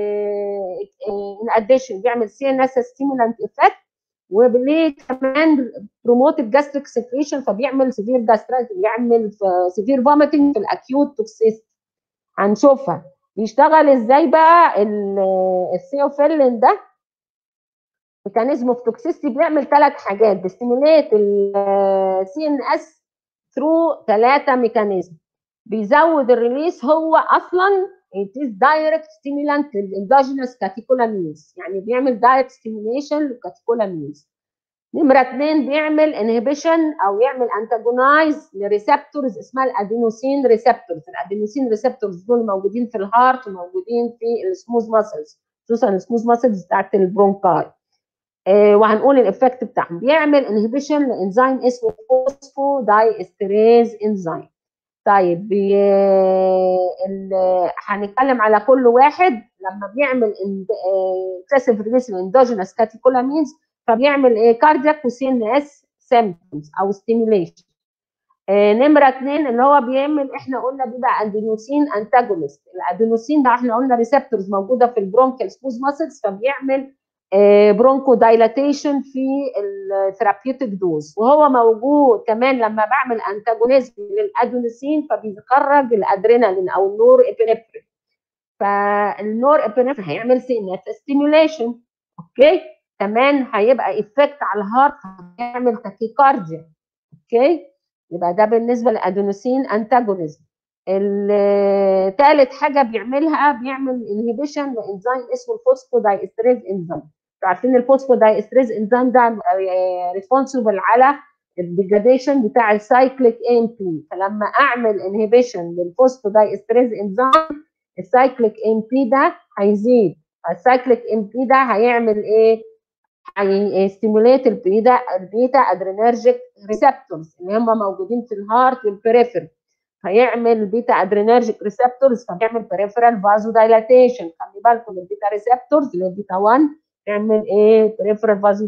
ان اديشن بيعمل سي ان اس ستيمولانت افكت وليه كمان بروموت الجاستريك سكريشن فبيعمل سيفير جاسترايت بيعمل سيفير فوميتنج في الاكيوت توكسيست هنشوفها بيشتغل ازاي بقى الثيوفيلين ده ميكانيزم اوف توكسيستي بيعمل ثلاث حاجات بيستيموليت السي ان اس ثرو ثلاثه ميكانيزم بيزود الريليس هو اصلا it is direct stimulant للاندوجينوس كاتيكولامينز يعني بيعمل direct stimulation للكاتيكولامينز نمرة اثنين بيعمل انهبيشن او يعمل انتاجونايز لريسبتورز اسمها الادينوسين ريسبتورز الادينوسين ريسبتورز دول موجودين في الهارت وموجودين في السموث ماسلز خصوصا السموث ماسلز بتاعت البرونكاي آه وهنقول الافكت بتاعهم بيعمل انهبيشن لانزيم اسمه فوسفو داي استريز انزيم طيب بي... ال... هنتكلم على كل واحد لما بيعمل اكسسيف ريليس اندوجينوس كاتيكولامينز فبيعمل ايه كاردياك وسي ان اس سيمبتومز او ستيميليشن آه نمره اثنين اللي هو بيعمل احنا قلنا بيبقى ادينوسين انتاجونست الادينوسين ده احنا قلنا ريسبتورز موجوده في البرونكال سبوز ماسلز فبيعمل برونكو دايلاتيشن في الثيرابيوتيك دوز وهو موجود كمان لما بعمل انتاجونيزم للادينوسين فبيخرج الادرينالين او النور ابنفرين فالنور ابنفرين هيعمل سينات ستيميوليشن اوكي كمان هيبقى افكت على الهارت هيعمل تاكيكارديا اوكي يبقى ده بالنسبه للادينوسين انتاجونيزم الثالث حاجه بيعملها بيعمل انهبيشن لانزيم اسمه الفوسفودايستريز انزيم عارفين الفوسفودايستريز انزيم ده ريسبونسبل على الديجراديشن بتاع السايكليك ام بي فلما اعمل انهبيشن للفوسفودايستريز انزيم السايكليك ام بي ده هيزيد السايكليك ام بي ده هيعمل ايه؟ هيستيموليت البيتا البيتا ادرينرجيك ريسبتورز اللي هم موجودين في الهارت والبريفر هيعمل بيتا ادرينرجيك ريسبتورز فبيعمل بريفرال فازو دايلاتيشن خلي بالكم البيتا ريسبتورز اللي هي بيتا 1 تعمل ايه بريفرال فازو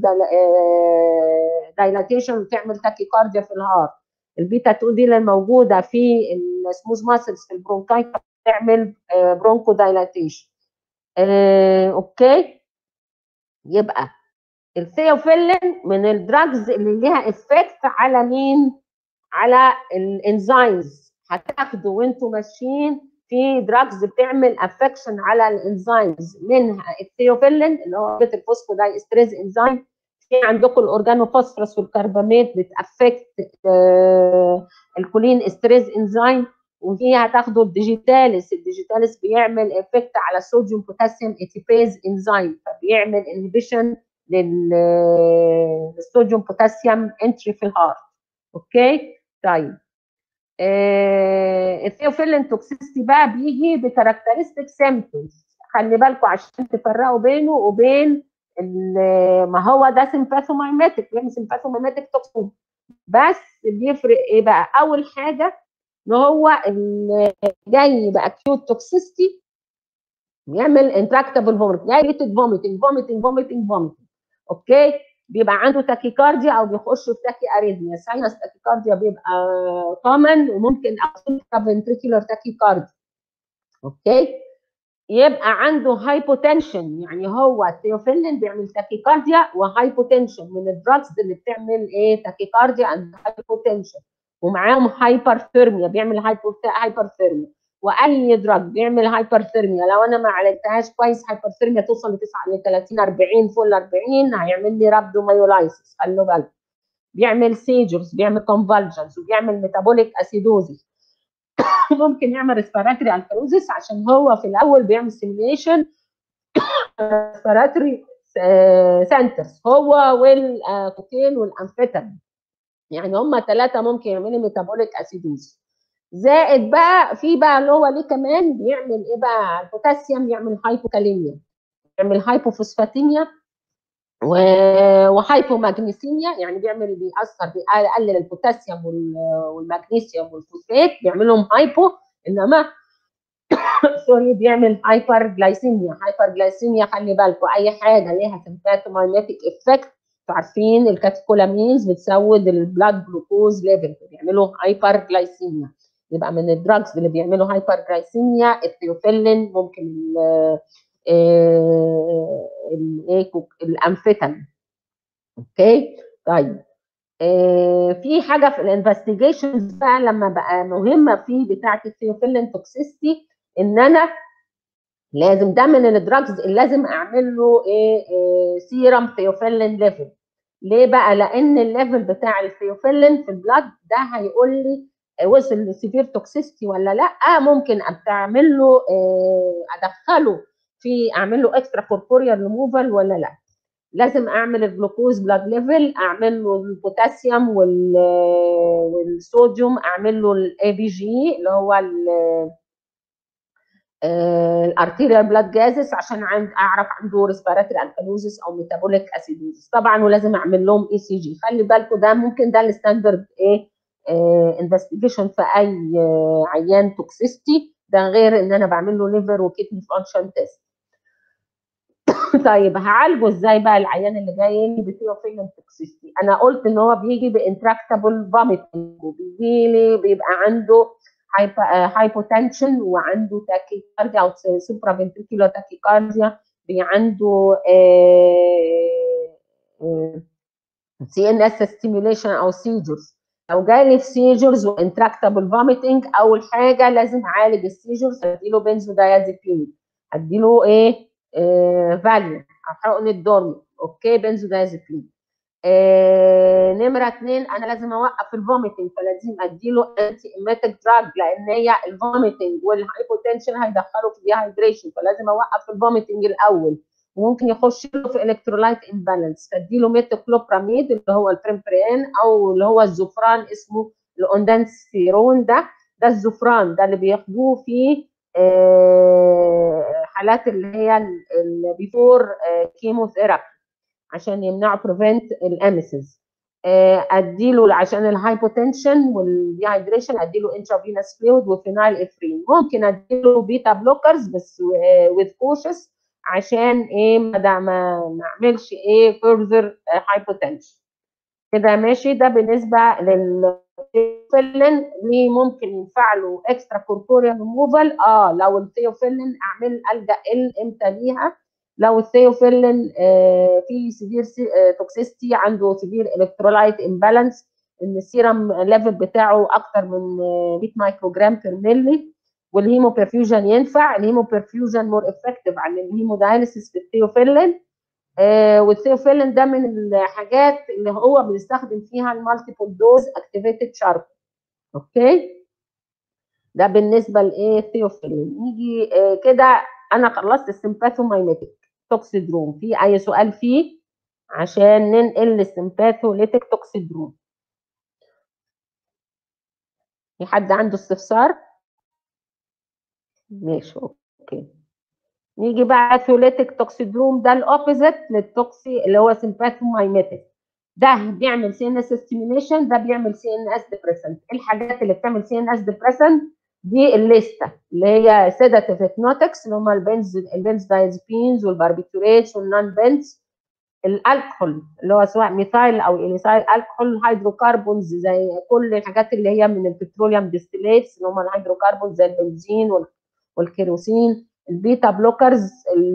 دايلاتيشن وتعمل تاكيكارديا في الهارت البيتا 2 دي اللي موجوده في السموث ماسلز في البرونكاي تعمل برونكو دايلاتيشن آه، اوكي يبقى الثيوفيلين من الدراجز اللي ليها افكت على مين؟ على الانزيمز هتاخدوا وانتوا ماشيين في دراجز بتعمل افكشن على الانزيمز منها الثيوفيلين اللي هو الفوسفودايستريز انزيم في عندكم الاورجانوفوسفورس والكربامات بتافكت آه الكولين استريز انزيم وفيها هتاخدوا الديجيتاليس الديجيتاليس بيعمل افكت على الصوديوم بوتاسيوم اتيبيز انزيم فبيعمل انهبيشن للصوديوم بوتاسيوم انتري في الهارت اوكي طيب آه الثيوفيلين توكسيستي بقى بيجي بكاركترستيك سيمبتومز خلي بالكم عشان تفرقوا بينه وبين ما هو ده سيمباثومايماتيك يعني سيمباثومايماتيك توكسين بس بيفرق ايه بقى اول حاجه ان هو جاي باكيوت توكسيستي بيعمل انتراكتابل فوميت جاي ريتد فوميتنج فوميتنج فوميتنج فوميتنج اوكي بيبقى عنده تاكيكارديا او بيخش في تاكي اريثميا ساينس تاكيكارديا بيبقى كومن وممكن فنتريكولار تاكيكارديا اوكي يبقى عنده هايبوتنشن يعني هو الثيوفيلين بيعمل تاكيكارديا وهايبوتنشن من الدراجز اللي بتعمل ايه تاكيكارديا اند هايبوتنشن ومعاهم هايبرثيرميا بيعمل هايبرثيرميا واي دراج بيعمل هايبرثيرميا لو انا ما عالجتهاش كويس هايبرثيرميا توصل ل 9 ل 30 40 فول 40 هيعمل لي رابدومايولايسيس خلوا بالكم بيعمل سيجرز بيعمل كونفالجنز وبيعمل ميتابوليك اسيدوزيس ممكن يعمل ريسبيراتوري الكالوزيس عشان هو في الاول بيعمل سيميليشن ريسبيراتوري سنترز هو والكوكين والامفيتامين يعني هم ثلاثه ممكن يعملوا ميتابوليك اسيدوز زائد بقى في بقى اللي هو ليه كمان بيعمل ايه بقى البوتاسيوم يعمل هايبوكاليميا يعمل هايبوفوسفاتيميا وهايبومagنيسيميا يعني بيعمل بيأثر بيقلل البوتاسيوم والمغنيسيوم والفوسفات بيعملهم هايبو انما سوري بيعمل هايبر جلايسيميا هايبر جلايسيميا خلي بالكم اي حاجه ليها سمباتومايماتيك افكت عارفين الكاتيكولامينز بتزود البلاد جلوكوز ليفل بيعملوا هايبر جلايسيميا يبقى من الدراجز اللي بيعملوا هايبر جلايسيميا الثيوفيلين ممكن الايه الامفيتامين اوكي طيب آه في حاجه في الانفستيجيشنز بقى لما بقى مهمه فيه بتاعه الثيوفيلين توكسيستي ان انا لازم ده من الدراجز اللي لازم اعمل له ايه, إيه سيرم ثيوفيلين ليفل ليه بقى لان الليفل بتاع الثيوفيلين في البلاد ده هيقول لي وصل لسيفير توكسيستي ولا لا ممكن اعمل له إيه ادخله في اعمل له اكسترا كوربوريال ريموفال ولا لا لازم اعمل الجلوكوز بلاد ليفل اعمل له البوتاسيوم والصوديوم اعمل له الاي بي جي اللي هو الارتيريال بلاد جازس عشان عند اعرف عنده ريسبيراتوري الكالوزيس او ميتابوليك اسيدوزيس طبعا ولازم اعمل لهم اي سي جي خلي بالكم ده ممكن ده الستاندرد ايه انفستيجيشن في اي آه عيان توكسيستي ده غير ان انا بعمل له ليفر وكيدني فانكشن تيست طيب هعالجه ازاي بقى العيان اللي جاي لي بثيوفيلين توكسيستي انا قلت ان هو بيجي بانتراكتابل فوميتنج وبيجي لي بيبقى عنده هايبوتنشن وعنده تاكيكارديا او سوبرا فنتريكولار تاكيكارديا عنده سي ان اس ستيميوليشن او سيجرز لو جالي في سيجرز وانتراكتابل فوميتنج اول حاجه لازم اعالج السيجرز اديله بنزودايازيبين اديله ايه آه فاليوم او حقن الدورم اوكي بنزودايازيبين آه نمره اثنين انا لازم اوقف الفوميتنج فلازم اديله انتي ايميتك دراج لان هي الفوميتنج والهايبوتنشن هيدخله في ديهايدريشن فلازم اوقف الفوميتنج الاول وممكن يخش له في الكترولايت امبالانس فاديله ميتوكلوبراميد اللي هو البريمبرين او اللي هو الزفران اسمه الاوندانسيرون ده ده الزفران ده اللي بياخدوه في حالات اللي هي البيفور كيموثيرابي عشان يمنعوا بريفنت الاميسز اديله عشان الهايبوتنشن والديهايدريشن اديله انترافينوس فلويد وفينايل افرين ممكن اديله بيتا بلوكرز بس وذ كوشس عشان ايه ما ما نعملش ايه فيرذر هايبوتنشن كده ماشي ده بالنسبه للثيوفيلين ليه ممكن ينفع له اكسترا كوربوريال ريموفال اه لو الثيوفيلين اعمل الجا ال امتى ليها لو الثيوفيلين آه في سيفير توكسيستي عنده سيفير الكترولايت امبالانس ان السيرم ليفل بتاعه اكتر من 100 مايكرو جرام بير ملي والهيمو برفيوجن ينفع الهيمو برفيوجن مور افكتيف عن الهيمو دايليسيس في الثيوفيلين آه والثيوفيلين ده من الحاجات اللي هو بنستخدم فيها المالتيبل دوز اكتيفيتد شارب اوكي ده بالنسبه لايه الثيوفيلين نيجي آه كده انا خلصت السمباثومايميتيك توكسيدروم في اي سؤال فيه عشان ننقل للسمباثوليتيك توكسيدروم في حد عنده استفسار ماشي اوكي نيجي بقى ثوليتيك توكسيدروم ده الاوبوزيت للتوكسي اللي هو سمباثومايميتيك ده بيعمل سي ان اس ستيميوليشن ده بيعمل سي ان اس ديبريسنت الحاجات اللي بتعمل سي ان اس ديبريسنت دي الليسته اللي هي سيداتيف هيبنوتكس اللي هم البنز البنز دايزبينز والباربيتوريتس والنون بنز الالكحول اللي هو سواء ميثايل او اليسايل الكحول هيدروكربونز زي كل الحاجات اللي هي من البتروليوم ديستيليتس اللي هم الهيدروكربونز زي البنزين والكيروسين البيتا بلوكرز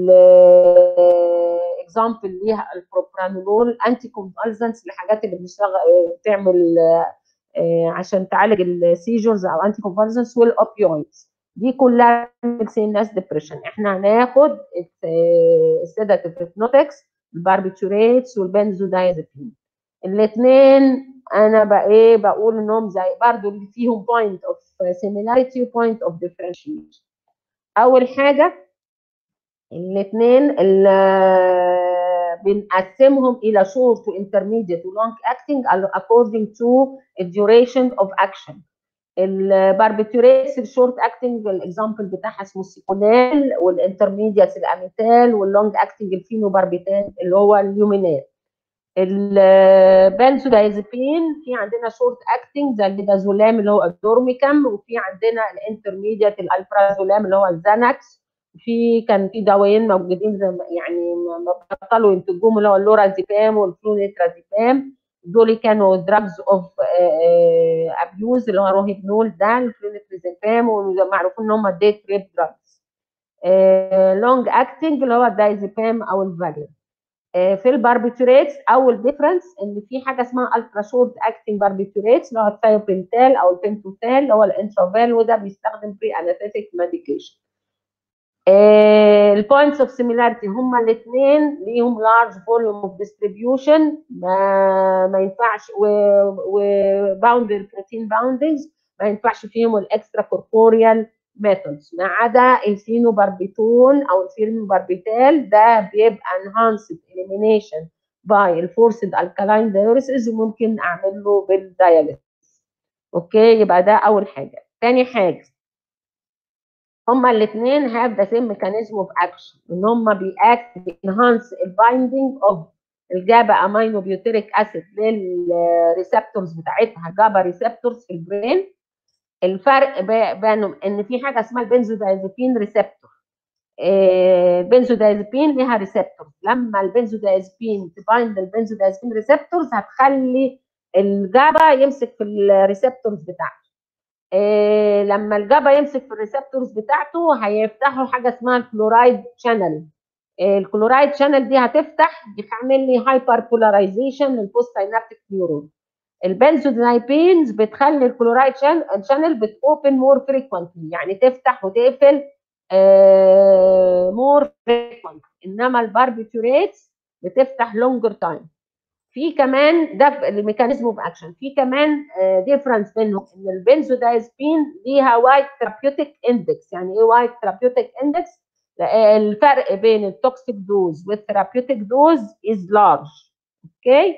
اكزامبل ليها البروبرانولول انتي كونفالسنس الحاجات اللي بتشتغل بتعمل عشان تعالج السيجرز او انتي كونفالسنس والاوبيويدز دي كلها سي الناس ديبريشن احنا هناخد السيداتيف هيبنوتكس الباربيتوريتس والبنزودايزابين الاثنين انا بقى ايه بقول انهم زي برضو اللي فيهم بوينت اوف سيميلاريتي وبوينت اوف ديفرنشيشن اول حاجه الاثنين بنقسمهم الى شورت وانترميديت ولونج اكتنج according to الديوريشن اوف اكشن الباربيتوريتس الشورت اكتنج الاكزامبل بتاعها اسمه السيكونال والانترميديت الاميتال واللونج اكتنج الفينوباربيتال اللي هو اليومينال البنزودايزابين في عندنا شورت اكتنج زي البيدازولام اللي هو الدورميكام وفي عندنا الانترميديت الالبرازولام اللي هو الزانكس في كان في دوايين موجودين زي يعني ما بطلوا ينتجوهم اللي هو اللورازيبام والفلونيترازيبام دول كانوا دراجز اوف ابيوز اللي هو روهيبنول ده الفلونيترازيبام ومعروفين ان هم ديت ريب دراجز لونج اكتنج اللي هو الدايزيبام او الفاليوم في الباربيتوريتس اول ديفرنس ان في حاجه اسمها الترا شورت اكتنج باربيتوريتس اللي هو الثايوبنتال او البنتوثال اللي هو الانترافال وده بيستخدم بري انستيك ميديكيشن البوينتس اوف سيميلاريتي هما الاثنين ليهم لارج فوليوم اوف ديستريبيوشن ما ما ينفعش وباوند البروتين باوندنجز ما ينفعش فيهم الاكسترا كوربوريال ميثودز ما عدا الفينوباربيتون او الفينوباربيتال ده بيبقى enhanced elimination by الفورسد الكالاين دايوريسز وممكن اعمل له بالداياليسيس اوكي يبقى ده اول حاجه تاني حاجه هما الاثنين have the same mechanism of action ان هما بيأكت بينهانس البايندينج اوف الجابا امينو بيوتيريك اسيد للريسبتورز بتاعتها جابا ريسبتورز في البرين الفرق بينهم ان في حاجه اسمها البنزودايزابين ريسبتور البنزودايزبين ليها ريسبتورز لما البنزودايزبين تبايند البنزودايزبين ريسبتورز هتخلي الجابا يمسك في الريسبتورز بتاعته إيه لما الجابا يمسك في الريسبتورز بتاعته هيفتحوا حاجه اسمها الكلورايد شانل إيه الكلورايد شانل دي هتفتح بتعمل لي هايبر بولاريزيشن للبوست سينابتيك نيورون البنزودايبينز بتخلي الكلورايد شانل بتوبن مور فريكوينتلي يعني تفتح وتقفل مور فريكوينت انما الباربيتوريتس بتفتح لونجر تايم في كمان ده الميكانيزم اوف اكشن في كمان ديفرنس بينهم ان البنزودايزبين ليها وايد ثيرابيوتيك اندكس يعني ايه وايد ثيرابيوتيك اندكس الفرق بين التوكسيك دوز والثيرابيوتيك دوز از لارج اوكي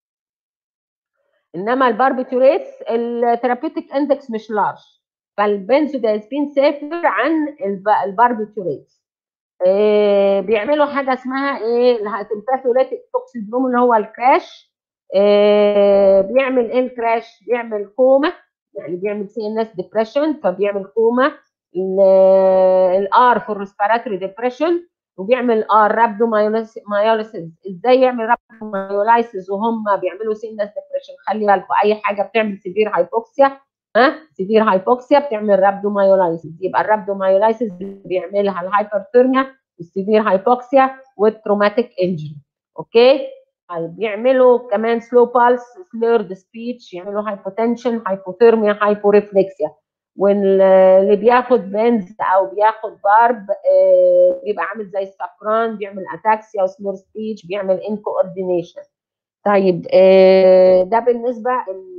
انما الباربيتوريتس الثيرابيوتيك اندكس مش لارج فالبنزودايزبين سافر عن الباربيتوريتس إيه بيعملوا حاجه اسمها ايه السمباثوليتيك توكسيدروم اللي هو الكراش إيه بيعمل ايه الكراش بيعمل كوما يعني بيعمل سي ان اس ديبريشن فبيعمل كوما الار فور ريسبيراتوري ديبريشن وبيعمل ار رابدو مايوليسيس ازاي يعمل رابدو مايوليسيس وهم بيعملوا سي ان اس ديبريشن خلي بالكم اي حاجه بتعمل سيفير هايبوكسيا ها سيفير هايبوكسيا بتعمل رابدومايولايسيس يبقى الرابدومايولايسيس بيعملها الهايبرثيرميا السيفير هايبوكسيا والتروماتيك انجري اوكي طيب بيعملوا كمان سلو بالس سليرد سبيتش يعملوا هايبوتنشن هايبوثيرميا هايبوريفلكسيا واللي بياخد بنز او بياخد بارب آه بيبقى عامل زي السكران بيعمل اتاكسيا وسلور سبيتش بيعمل انكوردينيشن طيب آه ده بالنسبه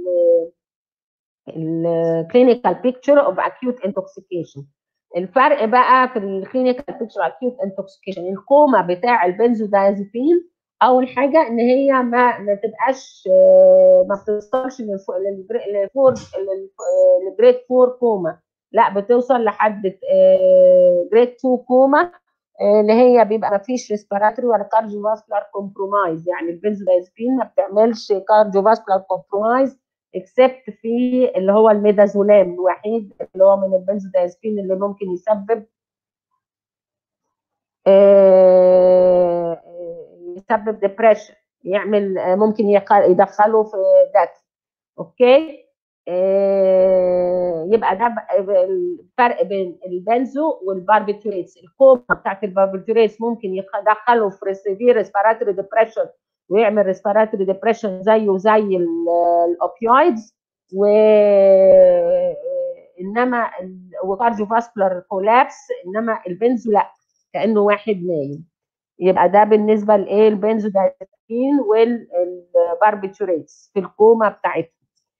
الكلينيكال بيكتشر اوف اكيوت انتوكسيكيشن الفرق بقى في الكلينيكال بيكتشر اكيوت انتوكسيكيشن الكوما بتاع البنزودايازيبين اول حاجه ان هي ما ما تبقاش ما بتوصلش للفور لجريد 4 كوما لا بتوصل لحد جريد 2 كوما اللي هي بيبقى ما فيش ريسبيراتوري ولا كارديو فاسكولار كومبرومايز يعني البنزودايازيبين ما بتعملش كارديو فاسكولار كومبرومايز اكسبت في اللي هو الميدازولام الوحيد اللي هو من البنزودايزبين اللي ممكن يسبب يسبب ديبريشن يعمل ممكن يدخله في دات اوكي يبقى ده الفرق بين البنزو والباربيتوريتس الكوما بتاعت الباربيتوريتس ممكن يدخله في سيفير ريسبيراتوري ديبريشن ويعمل ريسبيراتوري ديبريشن زيه زي الاوبيويدز و انما وكارديو فاسكولار كولابس انما البنزو لا كانه واحد نايم يبقى ده بالنسبه لايه البنزو دايزابين والباربيتوريتس في الكوما بتاعتهم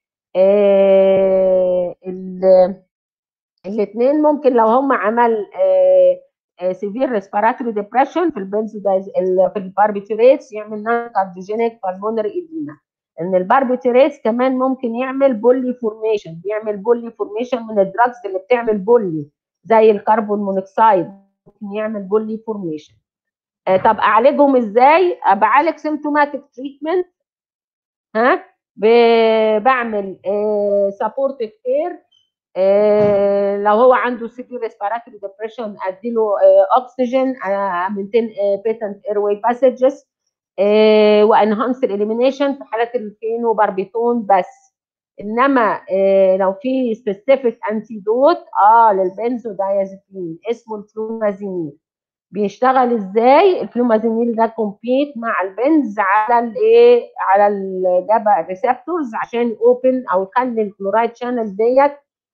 آه الاثنين ممكن لو هم عمل آه سيفير ريسبيراتوري ديبريشن في البنزودايز في الباربيتوريتس يعمل نون كارديوجينيك بالمونري ايديما ان الباربيتوريتس كمان ممكن يعمل بولي فورميشن بيعمل بولي فورميشن من الدراجز اللي بتعمل بولي زي الكربون مونوكسيد ممكن يعمل بولي فورميشن آه طب اعالجهم ازاي؟ بعالج سيمتوماتيك تريتمنت ها بعمل سبورتيف آه كير آه لو هو عنده سيفير ريسبيراتوري ديبريشن اديله آه اكسجين امنتين بيتنت اير واي باسجز وانهانس الاليمينيشن في حالات الفينوباربيتون بس انما آه لو في سبيسيفيك انتيدوت اه للبنزودايازيبين اسمه الفلومازينيل بيشتغل ازاي الفلومازينيل ده كومبيت مع البنز على الايه على الجابا ريسبتورز عشان اوبن او يخلي الكلورايد شانل ديت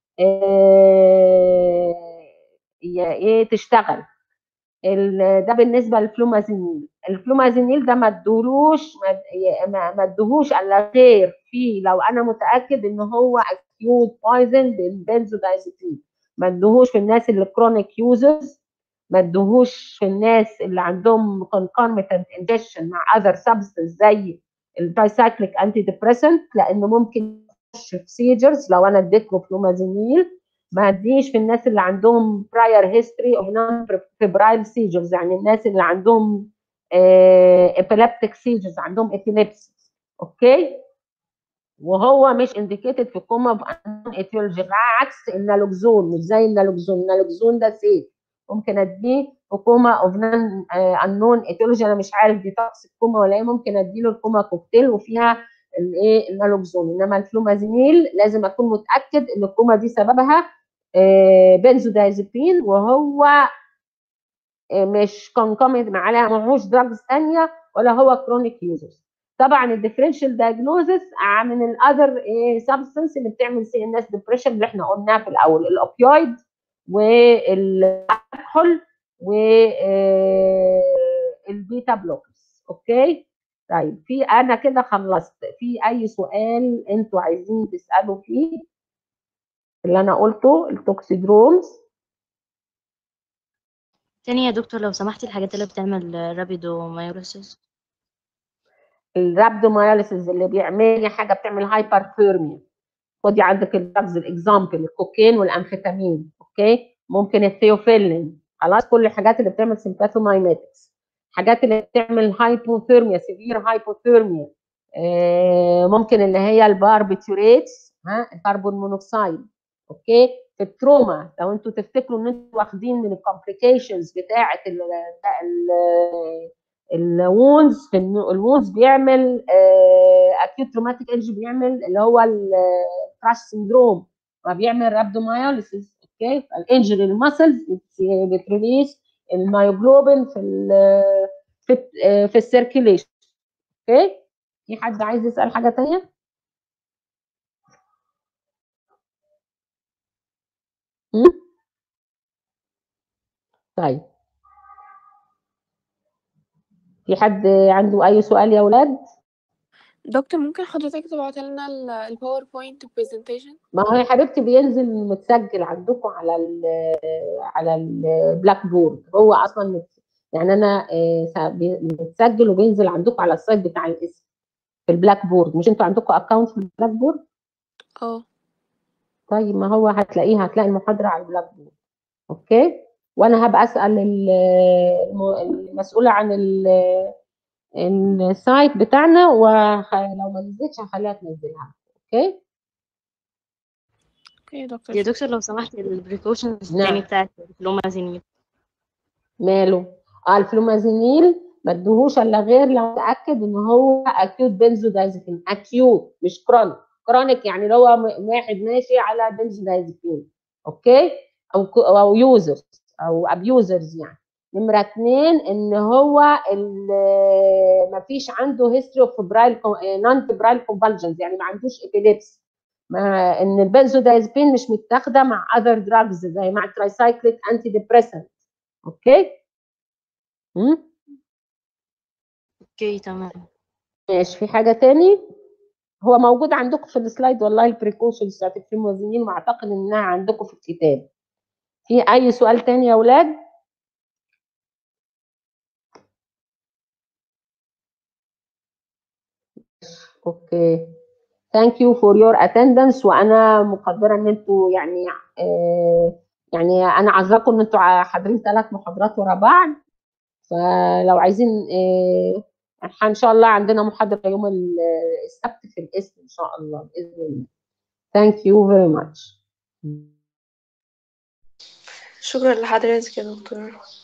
ايه تشتغل ده بالنسبه للفلومازينيل الفلومازينيل ده ما ادهولوش ما ادهوش الا غير في لو انا متاكد ان هو اكيوت بايزن بالبنزودايزيبين ما ادهوش في الناس اللي كرونيك يوزرز ما ادهوش في الناس اللي عندهم concomitant ingestion مع other substance زي الترايسايكليك انتي ديبريسنت لانه ممكن يخش في سيجرز لو انا اديت له فلومازينيل ما اديش في الناس اللي عندهم براير هيستوري اوف نون فيبرايل سيجرز يعني الناس اللي عندهم ابيليبتيك سيجرز عندهم ابيليبسي اوكي وهو مش انديكيتد في كوما بانون ايتيولوجي عكس النالوكزون مش زي النالوكزون النالوكزون ده سيف ممكن اديه كوما اوف نان انون ايتيولوجي انا مش عارف دي توكسيك كوما ولا ايه ممكن اديله الكوما كوكتيل وفيها الايه النالوكزون انما الفلومازينيل لازم اكون متاكد ان الكوما دي سببها آه، بنزودايزابين وهو آه، مش كونكومنت معاها معهوش دراجز ثانيه ولا هو كرونيك يوزرز طبعا الديفرنشال دايجنوزس من الاذر سبستنس اللي بتعمل سي ان اس ديبريشن اللي احنا قلناها في الاول الاوبيويد والالكحول والبيتا بلوكس اوكي طيب في انا كده خلصت في اي سؤال انتوا عايزين تسالوا فيه اللي انا قلته التوكسيدرومز تاني يا دكتور لو سمحتي الحاجات اللي بتعمل رابيدو مايوريسيس الرابدوماياليسيس اللي بيعمل حاجه بتعمل هايبرثيرميا خدي عندك الدرجز الاكزامبل الكوكين والامفيتامين اوكي ممكن الثيوفيلين خلاص كل الحاجات اللي بتعمل سيمباثومايميتكس حاجات اللي بتعمل هايبوثيرميا سيفير هايبوثيرميا آه ممكن اللي هي الباربيتوريتس ها الكربون مونوكسيد اوكي في التروما لو انتوا تفتكروا ان انتوا واخدين من الكومبليكيشنز بتاعه الوونز في الوونز بيعمل اكيوت تروماتيك انجي بيعمل اللي هو الكراش سندروم فبيعمل رابدومايوليسيس اوكي الانجري المسلز بتريليس المايوجلوبين في ال في في السيركيليشن اوكي في حد عايز يسال حاجه ثانيه طيب في حد عنده اي سؤال يا اولاد دكتور ممكن حضرتك تبعت لنا الباوربوينت برزنتيشن ما هو يا حبيبتي بينزل متسجل عندكم على ال على البلاك بورد هو اصلا مت يعني انا متسجل وبينزل عندكم على السايت بتاع الاسم في البلاك بورد مش انتوا عندكم اكونت في البلاك بورد اه طيب ما هو هتلاقيه هتلاقي المحاضره على البلاك بورد اوكي وانا هبقى اسال المسؤوله عن السايت بتاعنا ولو ما نزلتش هخليها تنزلها اوكي اوكي يا دكتور يا دكتور لو سمحتي البريكوشنز نعم. التاني بتاعت الفلومازينيل ماله اه الفلومازينيل ما ادوهوش الا غير لو اتاكد ان هو اكيوت بنزودايزيبين اكيوت مش كرونيك كرونيك يعني لو هو واحد ماشي على بنزودايزيبين اوكي او او يوزرز او ابيوزرز يعني نمره اثنين ان هو ما فيش عنده هيستوري اوف فبرايل نون فبرايل كونفالجنز يعني ما عندوش ابيليبس ما ان البنزودايزبين مش متاخده مع اذر دراجز زي مع الترايسايكليك انتي ديبريسنت اوكي امم اوكي تمام ماشي في حاجه تاني هو موجود عندكم في السلايد والله البريكوشنز بتاعت الفيموزينين واعتقد انها عندكم في الكتاب في اي سؤال تاني يا اولاد اوكي ثانك يو فور يور اتندنس وانا مقدره ان انتوا يعني آه يعني انا عذراكم ان انتوا حاضرين ثلاث محاضرات ورا بعض فلو عايزين آه ان شاء الله عندنا محاضره يوم السبت في الاسم ان شاء الله باذن الله ثانك يو فيري ماتش شكرا لحضرتك يا دكتور